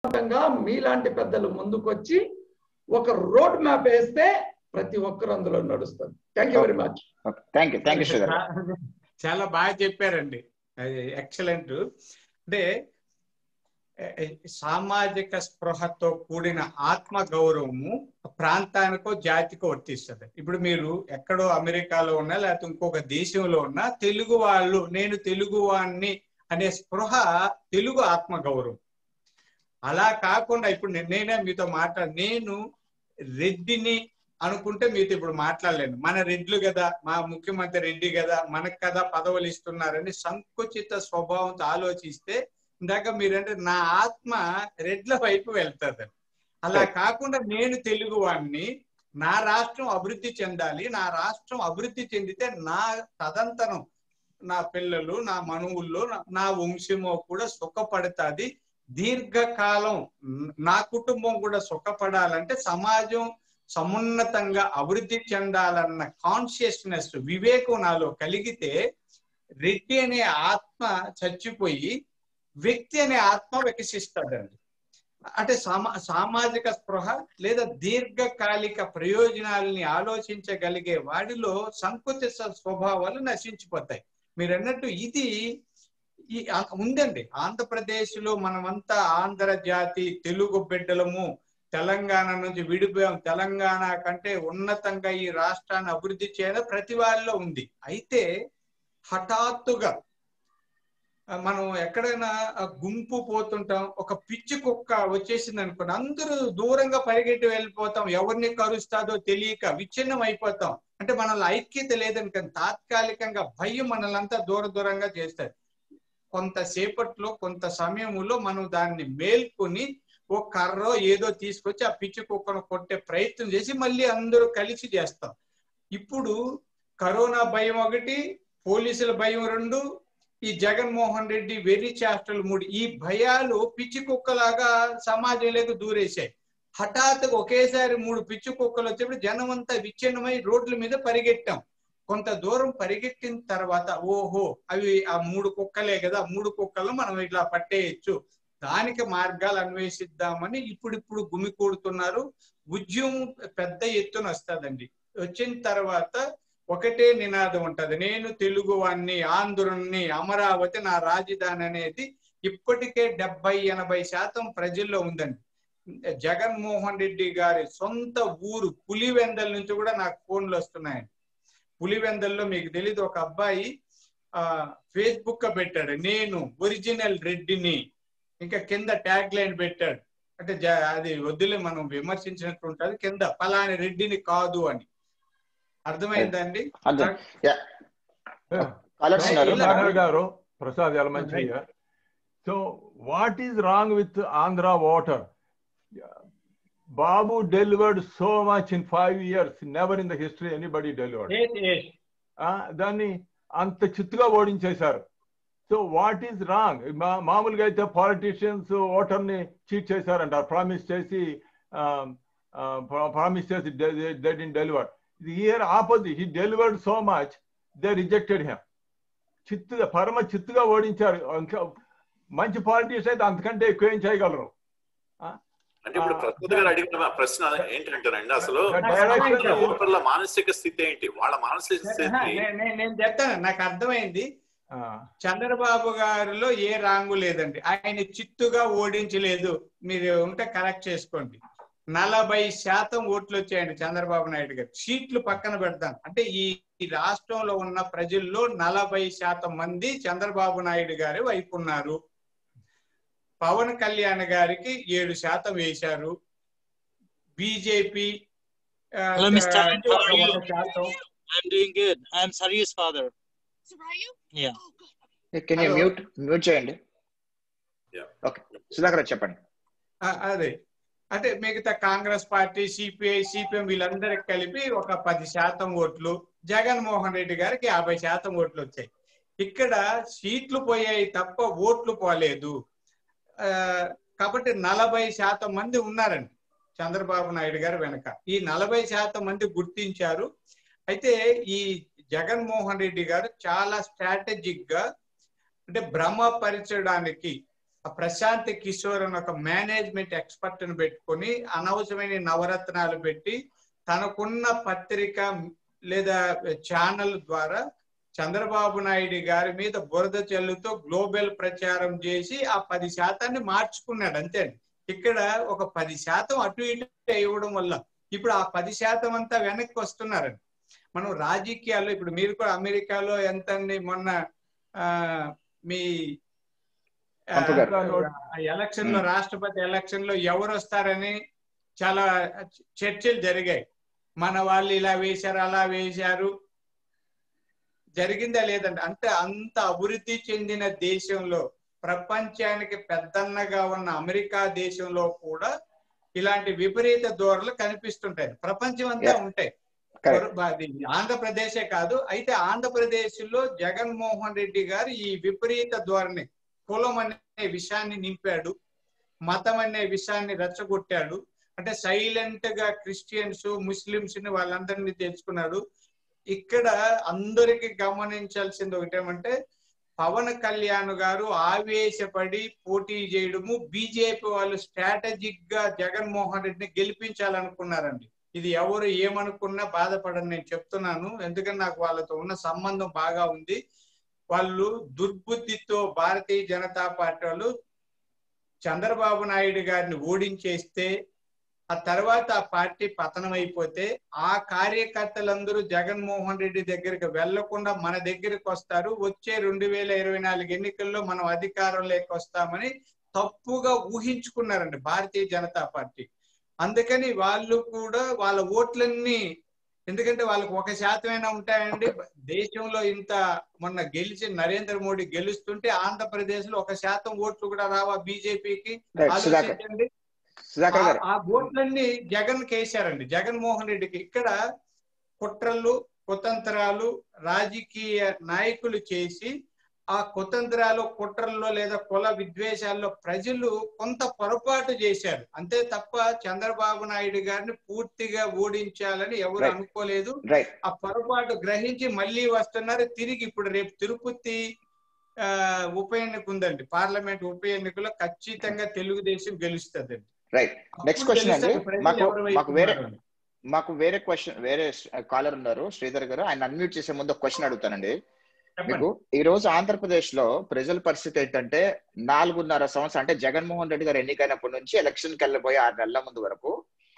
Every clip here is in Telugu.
విజయవంతంగా మీలాంటి పెద్దలు ముందుకొచ్చి ఒక రోడ్ మ్యాప్ వేస్తే ప్రతి ఒక్కరు అందులో నడుస్తారు thank you very much thank you thank you Sridhar చాలా బాగా చెప్పారండి అది ఎక్సలెంట్ అంటే ఏ, ఏ, సామాజిక స్పృహతో కూడిన ఆత్మ గౌరవము ప్రాంతానికో జాతికో వర్తిస్తుంది ఇప్పుడు మీరు ఎక్కడో అమెరికాలో ఉన్నా లేకపోతే ఇంకొక దేశంలో ఉన్నా తెలుగు వాళ్ళు నేను తెలుగు వాణ్ణి అనే స్పృహ తెలుగు ఆత్మ గౌరవం అలా కాకుండా ఇప్పుడు నే- నేనే మీతో మాట్లాడ నేను రెడ్డిని అనుకుంటే మీతో ఇప్పుడు మాట్లాడలేను మన రెడ్లు కదా మా ముఖ్యమంత్రి రెడ్డి కదా మనకు కదా పదవులు ఇస్తున్నారని సంకుచిత స్వభావంతో ఆలోచిస్తే ఇందాక మీరంటే నా ఆత్మ రెడ్ల వైపు వెళ్తుంది అలా కాకుండా నేను తెలుగు వాడిని నా రాష్ట్రం అభివృద్ధి చెందాలి నా రాష్ట్రం అభివృద్ధి చెందితే నా తదంతరం నా పిల్లలు నా మనువుల్లో నా- నా వంశమో కూడా సుఖపడుతుంది దీర్ఘకాలం నా కుటుంబం కూడా సుఖపడాలంటే సమాజం సమున్నతంగా అభివృద్ధి చెందాలన్న కాన్షియస్నెస్ వివేకం నాలో కలిగితే రెడ్డి అనే ఆత్మ చచ్చిపోయి వ్యక్తి అనే ఆత్మ వికసిస్తాడండి అంటే సమా సామాజిక స్పృహ లేదా దీర్ఘకాలిక ప్రయోజనాలని ఆలోచించగలిగే వాడిలో సంకుచిత స్వభావాలు నశించిపోతాయి మీరు అన్నట్టు ఇది ఈ ఆ- ఉందండి ఆంధ్రప్రదేశ్ లో మనమంతా ఆంధ్ర జాతి తెలుగు బిడ్డలము తెలంగాణ నుంచి విడిపోయాం తెలంగాణ కంటే ఉన్నతంగా ఈ రాష్ట్రాన్ని అభివృద్ధి చేయడం ప్రతి వాళ్ళలో ఉంది అయితే హఠాత్తుగా ఆ, మనం ఎక్కడైనా ఆ గుంపు పోతుంటాం ఒక పిచ్చి కుక్క వచ్చేసింది అనుకోండి అందరూ దూరంగా పరిగెట్టి వెళ్ళిపోతాం ఎవరిని కరుస్తాదో తెలియక విచ్ఛిన్నం అయిపోతాం అంటే మనలో ఐక్యత లేదని కానీ తాత్కాలికంగా భయం మనల్ని దూర దూరంగా చేస్తారు కొంతసేపట్లో కొంత సమయంలో మనం దాన్ని మేల్కొని ఓ కర్రో ఏదో తీసుకొచ్చి ఆ పిచ్చి కుక్కను కొట్టే ప్రయత్నం చేసి మళ్ళీ అందరూ కలిసి చేస్తాం ఇప్పుడు కరోనా భయం ఒకటి పోలీసుల భయం రెండు ఈ జగన్మోహన్ రెడ్డి వెర్రి చేష్టలు మూడు ఈ భయాలు పిచ్చి కుక్కలాగా సమాజంలోకి దూరేశాయి హఠాత్తుగా ఒకేసారి మూడు పిచ్చి కుక్కలు వచ్చేప్పుడు జనం అంతా విచ్ఛిన్నమై రోడ్ల మీద పరిగెట్టాం కొంత దూరం పరిగెట్టిన తర్వాత ఓహో అవి ఆ మూడు కుక్కలే కదా ఆ మూడు కుక్కలను మనం ఇట్లా పట్టేయచ్చు దానికి మార్గాలు అన్వేషిద్దామని ఇప్పుడిప్పుడు గుమి కూడుతున్నారు ఉద్యమం పెద్ద ఎత్తున వస్తుందండి వచ్చిన తర్వాత ఒకటే నినాదం ఉంటది నేను తెలుగు వాణ్ణి ఆంధ్రుణ్ణి అమరావతి నా రాజధాని అనేది ఇప్పటికే డెబ్బై ఎనభై శాతం ప్రజల్లో ఉందండి జగన్మోహన్ రెడ్డి గారి సొంత ఊరు పులివెందల నుంచి కూడా నాకు ఫోన్లు వస్తున్నాయండి పులివెందల్లో మీకు తెలియదు ఒక అబ్బాయి ఆ ఫేస్బుక్ పెట్టాడు నేను ఒరిజినల్ రెడ్డిని ఇంకా కింద ట్యాగ్ లైన్ పెట్టాడు అంటే జ- అది వద్దులే మనం విమర్శించినట్టు ఉంటది కింద పలాని రెడ్డిని కాదు అని అర్థమైందండి అర్థం యా Yeah. కాలర్స్ ఉన్నారు Prasad గారు Prasad Yalamanchayya so what is wrong with Andhra water Babu delivered so much in five years never in the history anybody delivered Yes, yes. దాన్ని అంత చిత్తుగా ఓడించేశారు సో వాట్ ఈస్ రాంగ్ మామూలుగా అయితే పాలిటీషియన్స్ ఓటర్ ని చీట్ చేశారంటారు ప్రామిస్ చేసి ప్రామిస్ చేసి deliver here opposite he delivered so much they rejected him చిత్తుగా పరమ చిత్తుగా ఓడించారు ఇంకా మంచి పాలిటీషియన్ అయితే అంతకంటే ఎక్కువ ఏం చేయగలరు అంటే ఇప్పుడు ప్రసాద్ గారు అడిగిన ప్రశ్న ఏంటంటారండి అసలు Direction- ఓటర్ల మానసిక స్థితి ఏంటి వాళ్ళ మానసిక స్థితి నే- నే- నేను చెప్తాను నాకు అర్థమైంది ఆ, చంద్రబాబు గారిలో ఏ రాంగు లేదండి ఆయన చిత్తుగా ఓడించలేదు మీరు ఉంటే కరెక్ట్ చేసుకోండి నలభై శాతం ఓట్లు వచ్చాయండి చంద్రబాబు నాయుడు గారు సీట్లు పక్కన పెడతాను అంటే ఈ ఈ రాష్ట్రంలో ఉన్న ప్రజల్లో నలభై శాతం మంది చంద్రబాబు నాయుడు గారి వైపు ఉన్నారు పవన్ కళ్యాణ్ గారికి ఏడు శాతం వేశారు BJP Hello, Mr. Anand. How are you? శాతం I'm doing good. I'm Saryu's father. Yeah. Can you mute mute చేయండి Yeah. ఓకే సుధాకర్ గారు చెప్పండి ఆ, అదే అంటే మిగతా కాంగ్రెస్ పార్టీ సిపిఐ సిపిఎం వీళ్ళందరికి కలిపి ఒక పది శాతం ఓట్లు జగన్మోహన్ రెడ్డి గారికి యాభై శాతం ఓట్లు వచ్చాయి ఇక్కడ సీట్లు పోయాయి తప్ప ఓట్లు పోలేదు ఆ, కాబట్టి నలభై శాతం మంది ఉన్నారండి చంద్రబాబు నాయుడు గారు వెనక ఈ నలభై శాతం మంది గుర్తించారు అయితే ఈ జగన్మోహన్ రెడ్డి గారు చాలా స్ట్రాటజిక్ గా అంటే భ్రమపరచడానికి ఆ ప్రశాంత్ కిషోర్ అని ఒక మేనేజ్మెంట్ ఎక్స్పర్ట్ ని పెట్టుకొని అనవసరమైన నవరత్నాలు పెట్టి తనకున్న పత్రిక లేదా ఛానల్ ద్వారా చంద్రబాబు నాయుడు గారి మీద బురద చెల్లుతో గ్లోబల్ ప్రచారం చేసి ఆ పది శాతాన్ని మార్చుకున్నాడు అంతే అండి. ఇక్కడ ఒక పది శాతం అటు ఇటు ఇవ్వడం వల్ల ఇప్పుడు ఆ పది శాతం అంతా వెనక్కి వస్తున్నారండి మనం రాజకీయాల్లో ఇప్పుడు మీరు కూడా అమెరికాలో ఎంత అండి మొన్న ఆ, మీ ఆ, పంపు గారు. ఆ ఎలక్షన్ లో రాష్ట్రపతి ఎలక్షన్ లో ఎవరు వస్తారని చాలా చర్చలు జరిగాయి మన వాళ్ళు ఇలా వేశారు అలా వేశారు జరిగిందా లేదండి అంటే అంత అభివృద్ధి చెందిన దేశంలో ప్రపంచానికి పెద్దన్నగా ఉన్న అమెరికా దేశంలో కూడా ఇలాంటి విపరీత ధోరణులు కనిపిస్తుంటాయి ప్రపంచం అంతా Yeah. ఉంటాయి Correct. అది ఆంధ్రప్రదేశే కాదు అయితే ఆంధ్రప్రదేశ్ లో జగన్మోహన్ రెడ్డి గారు ఈ విపరీత ధోరణి కులం అనే విషయాన్ని నింపాడు మతం అనే విషయాన్ని రెచ్చగొట్టాడు అంటే సైలెంట్ గా క్రిస్టియన్స్ ముస్లింస్ ని వాళ్ళందరినీ తెచ్చుకున్నాడు ఇక్కడ అందరికి గమనించాల్సింది ఒకటేమంటే పవన్ కళ్యాణ్ గారు ఆవేశపడి పోటీ చేయడము బీజేపీ వాళ్ళు స్ట్రాటజిక్ గా జగన్మోహన్ రెడ్డిని గెలిపించాలనుకున్నారండి ఇది ఎవరు ఏమనుకున్నా బాధపడని నేను చెప్తున్నాను ఎందుకంటే నాకు వాళ్ళతో ఉన్న సంబంధం బాగా ఉంది వాళ్ళు దుర్బుద్ధితో భారతీయ జనతా పార్టీ వాళ్ళు చంద్రబాబు నాయుడు గారిని ఓడించేస్తే ఆ తర్వాత ఆ పార్టీ పతనం అయిపోతే ఆ కార్యకర్తలందరూ జగన్మోహన్ రెడ్డి దగ్గరికి వెళ్లకుండా మన దగ్గరికి వస్తారు వచ్చే రెండు వేల ఇరవై నాలుగు ఎన్నికల్లో మనం అధికారంలోకి వస్తామని తప్పుగా ఊహించుకున్నారండి భారతీయ జనతా పార్టీ అందుకని వాళ్ళు కూడా వాళ్ళ ఓట్లన్నీ ఎందుకంటే వాళ్ళకి ఒక శాతమైనా ఉంటాయండి దేశంలో ఇంత మొన్న గెలిచి నరేంద్ర మోడీ గెలుస్తుంటే ఆంధ్రప్రదేశ్ లో ఒక శాతం ఓట్లు కూడా రావా బీజేపీకి Right, సుధాకర్ ఆలోచించండి సుధాకర్ గారు ఆ- ఆ ఓట్లన్నీ జగన్ కేసారండి జగన్మోహన్ రెడ్డికి ఇక్కడ కుట్రలు కుతంత్రాలు రాజకీయ నాయకులు చేసి ఆ కుతంత్రాలు కుట్రల్లో లేదా కుల విద్వేషాల్లో ప్రజలు కొంత పొరపాటు చేశారు అంతే తప్ప చంద్రబాబు నాయుడు గారిని పూర్తిగా ఓడించాలని ఎవరు Right. అనుకోలేదు రైట్ ఆ పొరపాటు గ్రహించి మళ్ళీ వస్తున్నారు తిరిగి ఇప్పుడు రేపు తిరుపతి ఆ, ఉప ఎన్నిక ఉందండి పార్లమెంట్ ఉప ఎన్నికలో ఖచ్చితంగా తెలుగుదేశం గెలుస్తుందండి రైట్ నెక్స్ట్ క్వశ్చన్ అండి మాకు మాకు వేరే మాకు వేరే క్వశ్చన్ వేరే కాలర్ ఉన్నారు శ్రీధర్ గారు ఆయన అన్మ్యూట్ చేసే ముందు ఒక క్వశ్చన్ అడుగుతానండి మీకు ఈ రోజు ఆంధ్రప్రదేశ్ లో ప్రజల పరిస్థితి ఏంటంటే నాలుగున్నర సంవత్సరం అంటే జగన్మోహన్ రెడ్డి గారు ఎన్నికైనప్పటి నుంచి ఎలక్షన్ కి వెళ్ళబోయే ఆరు నెలల ముందు వరకు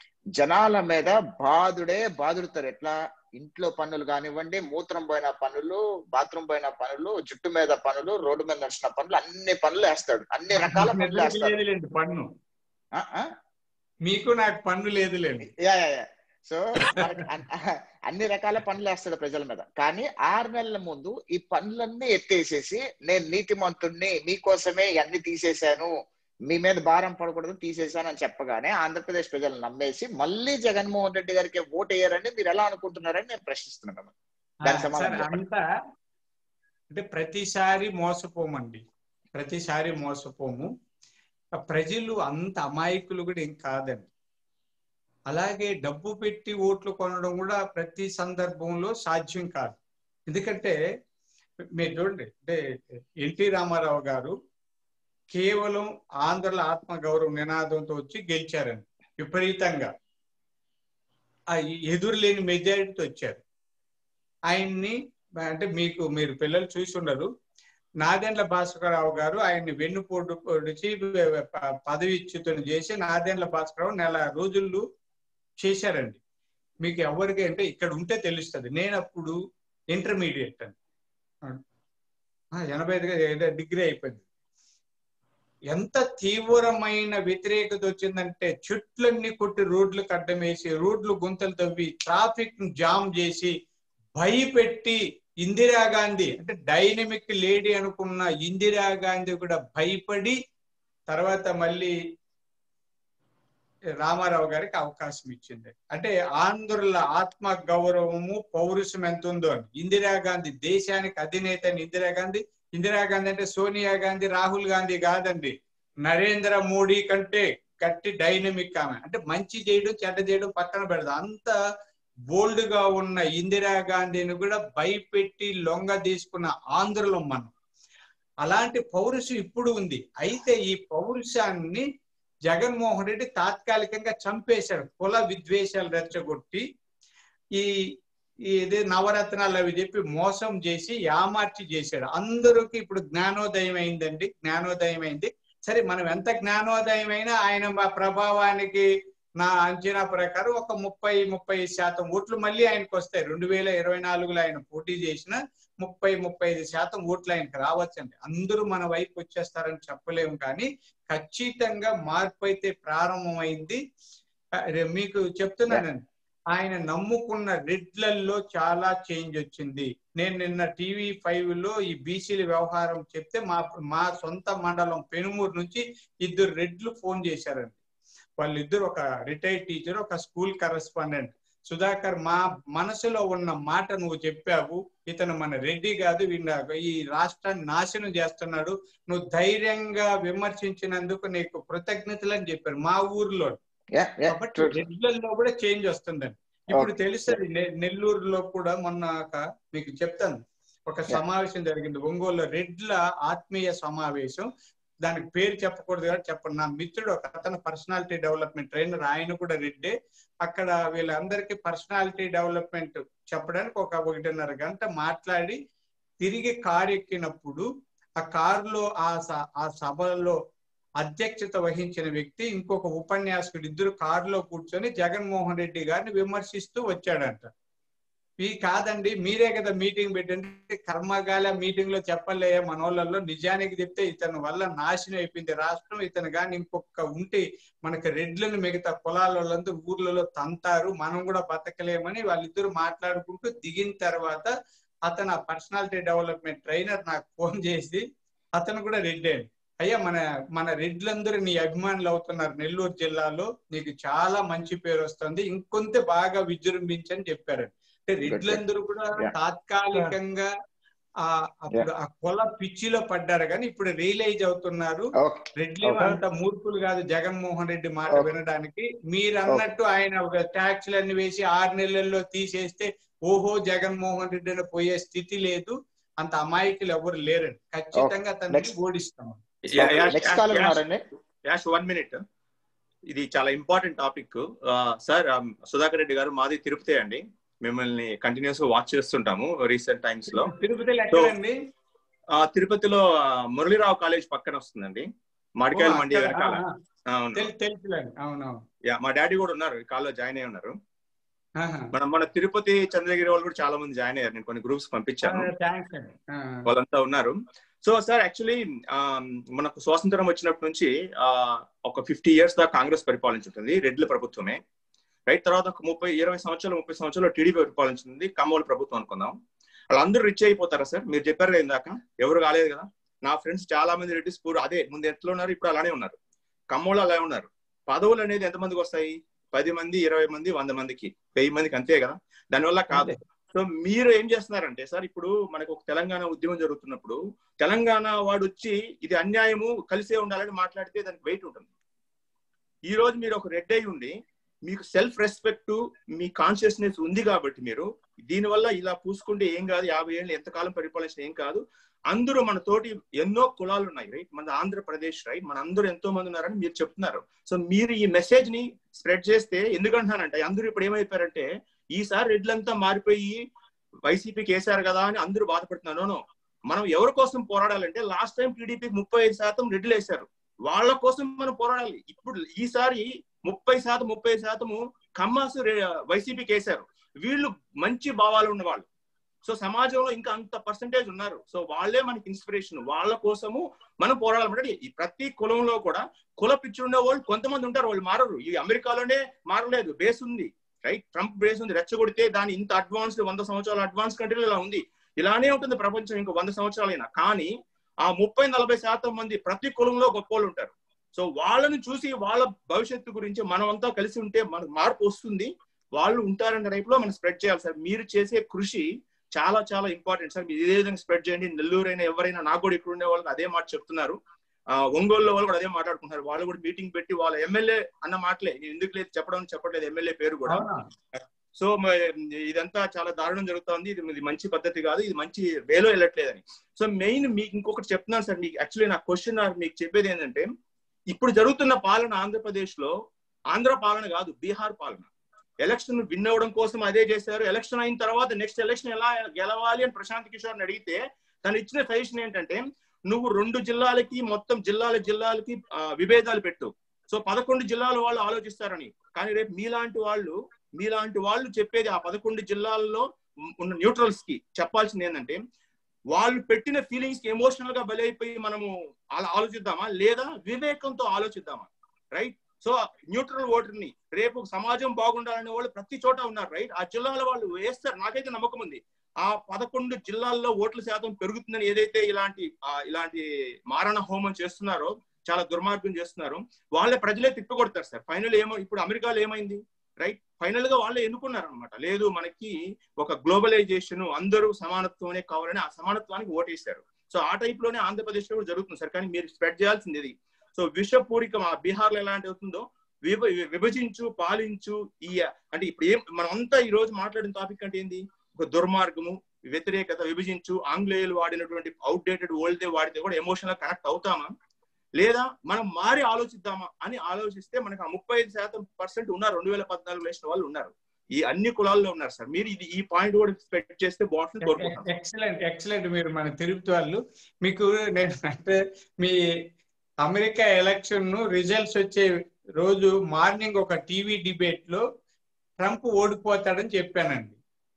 జనాల మీద బాధుడే బాధుడుతారు ఎట్లా ఇంట్లో పనులు కానివ్వండి మూత్రం పోయిన పనులు బాత్రూమ్ పోయిన పనులు జుట్టు మీద పనులు రోడ్డు మీద నడిచిన పనులు అన్ని పనులు వేస్తాడు అన్ని రకాల పనులు వేస్తాడు లేదులేండి పన్ను ఆ, ఆ? మీకు నాకు పన్ను లేదులేండి యా యా యా సో మనకి అన్- అన్ని రకాల పనులు వేస్తాడు ప్రజల మీద కానీ ఆరు నెలల ముందు ఈ పనులన్నీ ఎత్తేసేసి నేను నీతిమంతుణ్ణి మీకోసమే ఇవన్నీ తీసేశాను మీ మీద భారం పడకూడదు తీసేశాను అని చెప్పగానే ఆంధ్రప్రదేశ్ ప్రజలు నమ్మేసి మళ్ళీ జగన్మోహన్ రెడ్డి గారికి ఓటు వేయరని మీరు ఎలా అనుకుంటున్నారని నేను ప్రశ్నిస్తున్నాను దానికి ఆ, సమాధానం సరే, చెప్పండి. అంతా అంటే ప్రతిసారి మోసపోమండి ప్రతిసారి మోసపోము ఆ ప్రజలు అంత అమాయకులు కూడా ఏం కాదండి అలాగే డబ్బు పెట్టి ఓట్లు కొనడం కూడా ప్రతి సందర్భంలో సాధ్యం కాదు ఎందుకంటే మీరు చూడండి అంటే ఎన్టీ రామారావు గారు కేవలం ఆంధ్రుల ఆత్మ గౌరవ నినాదంతో వచ్చి గెలిచారండి విపరీతంగా ఆ ఎదురులేని మెజారిటీతో వచ్చారు ఆయన్ని అంటే మీకు మీరు పిల్లలు చూసి ఉండరు నాదెండ్ల భాస్కరరావు గారు ఆయన్ని వెన్నుపోటు పొడిచి ప- పదవిచ్యుతుని చేసి నాదెండ్ల భాస్కరరావు నెల రోజులు చేశారండి మీకు ఎవరికి అంటే ఇక్కడ ఉంటే తెలుస్తుంది నేను అప్పుడు ఇంటర్మీడియట్ అండి ఆ, ఎనభై ఐదుగా ఏదో డిగ్రీ అయిపోయింది ఎంత తీవ్రమైన వ్యతిరేకత వచ్చిందంటే చెట్లన్నీ కొట్టి రోడ్లకు అడ్డం వేసి రోడ్లు గుంతలు తవ్వి ట్రాఫిక్ జామ్ చేసి భయపెట్టి ఇందిరాగాంధీ అంటే డైనమిక్ లేడీ అనుకున్న ఇందిరాగాంధీ కూడా భయపడి తర్వాత మళ్ళీ రామారావు గారికి అవకాశం ఇచ్చింది అంటే ఆంధ్రుల ఆత్మ గౌరవము పౌరుషం ఎంత ఉందో అని ఇందిరాగాంధీ దేశానికి అధినేత అని ఇందిరాగాంధీ ఇందిరాగాంధీ అంటే సోనియా గాంధీ రాహుల్ గాంధీ కాదండి నరేంద్ర మోడీ కంటే గట్టి డైనమిక్ ఆమె అంటే మంచి చేయడం చెడ్డ చేయడం పక్కన పెడదు అంత బోల్డ్ గా ఉన్న ఇందిరాగాంధీని కూడా భయపెట్టి లొంగ తీసుకున్న ఆంధ్రులం మనం అలాంటి పౌరుషం ఇప్పుడు ఉంది అయితే ఈ పౌరుషాన్ని జగన్మోహన్ రెడ్డి తాత్కాలికంగా చంపేశాడు కుల విద్వేషాలు రెచ్చగొట్టి ఈ ఈ ఇది నవరత్నాలు అవి చెప్పి మోసం చేసి యామార్చి చేశాడు అందరికి ఇప్పుడు జ్ఞానోదయం అయిందండి జ్ఞానోదయం అయింది సరే మనం ఎంత జ్ఞానోదయం అయినా ఆయన మా ప్రభావానికి నా అంచనా ప్రకారం ఒక ముప్పై ముప్పై శాతం ఓట్లు మళ్ళీ ఆయనకు వస్తాయి రెండు వేల ఇరవై నాలుగులో ఆయన పోటీ చేసిన ముప్పై ముప్పై ఐదు శాతం ఓట్లు ఆయనకు రావచ్చండి అందరూ మన వైపు వచ్చేస్తారని చెప్పలేము కానీ ఖచ్చితంగా మార్పు అయితే ప్రారంభమైంది అరే, మీకు చెప్తున్నానండి ఆయన నమ్ముకున్న రెడ్లల్లో చాలా చేంజ్ వచ్చింది నేను నిన్న టీవీ ఫైవ్ లో ఈ బీసీల వ్యవహారం చెప్తే మా మా సొంత మండలం పెనుమూరు నుంచి ఇద్దరు రెడ్లు ఫోన్ చేశారండి వాళ్ళిద్దరు ఒక రిటైర్డ్ టీచర్ ఒక స్కూల్ కరెస్పాండెంట్ సుధాకర్ మా మనసులో ఉన్న మాట నువ్వు చెప్పావు ఇతను మన రెడ్డి కాదు వీళ్ళ ఈ రాష్ట్రాన్ని నాశనం చేస్తున్నాడు నువ్వు ధైర్యంగా విమర్శించినందుకు నీకు కృతజ్ఞతలు అని చెప్పారు మా ఊర్లో Yeah, yeah, కాబట్టి true, true. రెడ్లలో కూడా చేంజ్ వస్తుందండి ఇప్పుడు తెలుస్తుంది నె- నెల్లూరులో కూడా మొన్న ఒక మీకు చెప్తాను ఒక సమావేశం జరిగింది ఒంగోలులో రెడ్ల ఆత్మీయ సమావేశం దానికి పేరు చెప్పకూడదు కాబట్టి చెప్పండి నా మిత్రుడు ఒక అతను పర్సనాలిటీ డెవలప్మెంట్ ట్రైనర్ ఆయన కూడా రెడ్డే అక్కడ వీళ్ళందరికీ పర్సనాలిటీ డెవలప్మెంట్ చెప్పడానికి ఒక ఒకటిన్నర గంట మాట్లాడి తిరిగి కారు ఎక్కినప్పుడు ఆ కారులో ఆ స- ఆ సభలో అధ్యక్షత వహించిన వ్యక్తి ఇంకొక ఉపన్యాసకుడు ఇద్దరు కారులో కూర్చొని జగన్మోహన్ రెడ్డి గారిని విమర్శిస్తూ వచ్చాడంట ఈ కాదండి మీరే కదా మీటింగ్ పెట్టండి కర్మగాల మీటింగ్ లో చెప్పలేయా మన వాళ్ళల్లో నిజానికి చెప్తే ఇతని వల్ల నాశనం అయిపోయింది రాష్ట్రం ఇతను కానీ ఇంకొక ఉంటే మనకి రెడ్లను మిగతా కులాల వాళ్ళందరూ ఊర్లలో తంతారు మనం కూడా బతకలేమని వాళ్ళిద్దరు మాట్లాడుకుంటూ దిగిన తర్వాత అతను ఆ పర్సనాలిటీ డెవలప్మెంట్ ట్రైనర్ నాకు ఫోన్ చేసి అతను కూడా రెడ్డే అయ్యా మన మన రెడ్లందరూ నీ అభిమానులు అవుతున్నారు నెల్లూరు జిల్లాలో నీకు చాలా మంచి పేరు వస్తుంది ఇంకొంత బాగా విజృంభించని చెప్పారు అంటే రెడ్లందరూ కూడా Yeah. తాత్కాలికంగా ఆ అప్పుడు ఆ కొల పిచ్చిలో పడ్డారు కానీ ఇప్పుడు రియలైజ్ అవుతున్నారు Okay. రెడ్లు Okay. అంత మూర్ఖులు కాదు జగన్మోహన్ రెడ్డి మాట Okay. వినడానికి మీరు అన్నట్టు ఆయన ఒక ట్యాక్స్లన్నీ వేసి ఆరు నెలల్లో తీసేస్తే ఓహో జగన్మోహన్ రెడ్డి అని పోయే స్థితి లేదు అంత అమాయకులు ఎవరు లేరండి ఖచ్చితంగా తనని Next. ఓడిస్తాం నెక్స్ట్ కాల్ ఉన్నారండి యాష్ వన్ మినిట్ ఇది చాలా important topic sir Sudhakar Reddy గారు మాది తిరుపతి అండి మిమ్మల్ని కంటిన్యూస్ గా వాచ్ చేస్తుంటాము రీసెంట్ టైమ్స్ లో తిరుపతిలో ఎక్కడండి ఆ, తిరుపతిలో ఆ, మురళీరావు కాలేజ్ పక్కన వస్తుందండి మాడికాయల ఓ, మండి అక్కడ, వెనకాల ఆ, ఆ. అవును తెలు- తెలుసులేండి అవునవును యా మా డాడీ కూడా ఉన్నారు ఈ కాల్లో జాయిన్ అయి ఉన్నారు ఆహా. మన మన తిరుపతి చంద్రగిరి వాళ్ళు కూడా చాలా మంది జాయిన్ అయ్యారు నేను కొన్ని గ్రూప్స్ పంపించాను ఆ, థాంక్స్ అండి ఆ. వాళ్ళంతా ఉన్నారు సో సార్ యాక్చువల్లీ మనకు స్వాతంత్రం వచ్చినప్పటి నుంచి ఆ, ఒక ఫిఫ్టీ ఇయర్స్ దాకా కాంగ్రెస్ పరిపాలించుంటుంది రెడ్ల ప్రభుత్వమే రైట్ తర్వాత ఒక ముప్పై ఇరవై సంవత్సరాలు ముప్పై సంవత్సరాలు టీడీపీ పరిపాలించుంది కమ్మోల ప్రభుత్వం అనుకుందాం వాళ్ళందరూ రిచ్ అయిపోతారా సార్ మీరు చెప్పారు కదా ఇందాక ఎవరు కాలేదు కదా నా ఫ్రెండ్స్ చాలా మంది రెడ్డిస్ పూర్ అదే ముందు ఎట్లా ఉన్నారు ఇప్పుడు అలానే ఉన్నారు కమ్మోళ్ళు అలా ఉన్నారు పదవులు అనేది ఎంతమందికి వస్తాయి పది మంది ఇరవై మంది వంద మందికి వెయ్యి మందికి అంతే కదా దానివల్ల కాదు సో మీరు ఏం చేస్తున్నారంటే సార్ ఇప్పుడు మనకు ఒక తెలంగాణ ఉద్యమం జరుగుతున్నప్పుడు తెలంగాణ వాడు వచ్చి ఇది అన్యాయము కలిసే ఉండాలని మాట్లాడితే దానికి వెయిట్ ఉంటుంది ఈ రోజు మీరు ఒక రెడ్ అయి ఉండి మీకు సెల్ఫ్ రెస్పెక్ట్ మీ కాన్షియస్నెస్ ఉంది కాబట్టి మీరు దీనివల్ల ఇలా పూసుకుంటే ఏం కాదు యాభై ఏళ్ళు ఎంతకాలం పరిపాలించిన ఏం కాదు అందరూ మన తోటి ఎన్నో కులాలు ఉన్నాయి రైట్ మన ఆంధ్రప్రదేశ్ రైట్ మన అందరూ ఎంతో మంది ఉన్నారని మీరు చెప్తున్నారు సో మీరు ఈ మెసేజ్ ని స్ప్రెడ్ చేస్తే ఎందుకంటున్నానంటే అందరూ ఇప్పుడు ఏమైపోయారంటే ఈసారి రెడ్లంతా మారిపోయి వైసీపీకి వేశారు కదా అని అందరూ బాధపడుతున్నారు నో, నో. మనం ఎవరి కోసం పోరాడాలంటే లాస్ట్ టైం టీడీపీకి ముప్పై ఐదు శాతం రెడ్లు వేశారు వాళ్ళ కోసం మనం పోరాడాలి ఇప్పుడు ఈసారి ముప్పై శాతం ముప్పై శాతము కమ్మాసు వైసీపీకి వేశారు వీళ్ళు మంచి భావాలు ఉన్న వాళ్ళు సో సమాజంలో ఇంకా అంత పర్సంటేజ్ ఉన్నారు సో వాళ్ళే మనకి ఇన్స్పిరేషన్ వాళ్ళ కోసము మనం పోరాడాలంటే ఈ ప్రతి కులంలో కూడా కుల పిచ్చి ఉండే వాళ్ళు కొంతమంది ఉంటారు వాళ్ళు మారరు ఈ అమెరికాలోనే మారలేదు బేస్ ఉంది రైట్ ట్రంప్ బేస్ ఉంది రెచ్చగొడితే దాని ఇంత అడ్వాన్స్ వంద సంవత్సరాల అడ్వాన్స్ కంట్రీలో ఇలా ఉంది ఇలానే ఉంటుంది ప్రపంచం ఇంకా వంద సంవత్సరాలైనా కానీ ఆ ముప్పై నలభై శాతం మంది ప్రతి కులంలో గొప్ప వాళ్ళు ఉంటారు సో వాళ్ళని చూసి వాళ్ళ భవిష్యత్తు గురించి మనం అంతా కలిసి ఉంటే మనకు మార్పు వస్తుంది వాళ్ళు ఉంటారనే టైప్ లో మనం స్ప్రెడ్ చేయాలి సార్ మీరు చేసే కృషి చాలా చాలా ఇంపార్టెంట్ సార్ మీరు ఇదే విధంగా స్ప్రెడ్ చేయండి నెల్లూరు అయినా ఎవరైనా నాకు కూడా ఇక్కడ ఉండే వాళ్ళకి అదే మాట చెప్తున్నారు ఆ ఒంగోలులో వాళ్ళు కూడా అదే మాట్లాడుకుంటున్నారు వాళ్ళు కూడా మీటింగ్ పెట్టి వాళ్ళ ఎమ్మెల్యే అన్న మాటలే నేను ఎందుకు లేదు చెప్పడం చెప్పట్లేదు ఎమ్మెల్యే పేరు కూడా అవునా సో ఇదంతా చాలా దారుణం జరుగుతోంది ఇది ఇది మంచి పద్ధతి కాదు ఇది మంచి వేలో వెళ్ళట్లేదని సో మెయిన్ మీకు ఇంకొకటి చెప్తున్నాను సార్ మీకు యాక్చువల్లీ నా క్వశ్చన్ మీకు చెప్పేది ఏంటంటే ఇప్పుడు జరుగుతున్న పాలన ఆంధ్రప్రదేశ్ లో ఆంధ్ర పాలన కాదు బీహార్ పాలన ఎలక్షన్ విన్ అవ్వడం కోసం అదే చేశారు ఎలక్షన్ అయిన తర్వాత నెక్స్ట్ ఎలక్షన్ ఎలా గెలవాలి అని ప్రశాంత్ కిషోర్ అడిగితే తను ఇచ్చిన సజెషన్ ఏంటంటే నువ్వు రెండు జిల్లాలకి మొత్తం జిల్లాల జిల్లాలకి విభేదాలు పెట్టు సో పదకొండు జిల్లాల వాళ్ళు ఆలోచిస్తారని కానీ రేపు మీలాంటి వాళ్ళు మీలాంటి వాళ్ళు చెప్పేది ఆ పదకొండు జిల్లాల్లో ఉన్న న్యూట్రల్స్ కి చెప్పాల్సింది ఏంటంటే వాళ్ళు పెట్టిన ఫీలింగ్స్ కి ఎమోషనల్ గా బలైపోయి మనము అలా ఆలోచిద్దామా లేదా వివేకంతో ఆలోచిద్దామా రైట్ సో న్యూట్రల్ ఓటర్ ని రేపు సమాజం బాగుండాలనే వాళ్ళు ప్రతి చోట ఉన్నారు రైట్ ఆ జిల్లాల వాళ్ళు వేస్తారు నాకైతే నమ్మకం ఉంది ఆ పదకొండు జిల్లాల్లో ఓట్ల శాతం పెరుగుతుందని ఏదైతే ఇలాంటి ఇలాంటి మారణ హోమం చేస్తున్నారో చాలా దుర్మార్గం చేస్తున్నారు వాళ్ళే ప్రజలే తిప్పికొడతారు సార్ ఫైనల్ ఏమో ఇప్పుడు అమెరికాలో ఏమైంది రైట్ ఫైనల్ గా వాళ్ళే ఎన్నుకున్నారు అనమాట లేదు మనకి ఒక గ్లోబలైజేషన్ అందరూ సమానత్వమే కావాలని ఆ సమానత్వానికి ఓటేశారు సో ఆ టైప్ లోనే ఆంధ్రప్రదేశ్ లో కూడా జరుగుతుంది సార్ కానీ మీరు స్ప్రెడ్ చేయాల్సింది ఇది సో విషపూరికం ఆ బీహార్ లో ఎలాంటి అవుతుందో విభజించు పాలించు ఈ అంటే ఇప్పుడు ఏం మనం అంతా ఈ రోజు మాట్లాడిన టాపిక్ అంటే ఏంది ఒక దుర్మార్గము వ్యతిరేకత విభజించు ఆంగ్లేయులు వాడినటువంటి అవుట్డేటెడ్ ఓల్డ్ డే వాడితే కూడా ఎమోషనల్ కనెక్ట్ అవుతామా లేదా మనం మారి ఆలోచిద్దామా అని ఆలోచిస్తే మనకు ఆ ముప్పై ఐదు శాతం పర్సెంట్ ఉన్నారు రెండు వేల పద్నాలుగు వేసిన వాళ్ళు ఉన్నారు ఈ అన్ని కులాల్లో ఉన్నారు సార్ మీరు ఇది ఈ పాయింట్ కూడా స్పెక్ట్ చేస్తే బాగుంటుంది కోరుకుంటున్నాను ఎక్సలెంట్ ఎక్సలెంట్ మీరు మన తిరుపతి వాళ్ళు మీకు నేను అంటే మీ అమెరికా ఎలక్షన్ ను రిజల్ట్స్ వచ్చే రోజు మార్నింగ్ ఒక టీవీ డిబేట్ లో ట్రంప్ ఓడిపోతాడని చెప్పానండి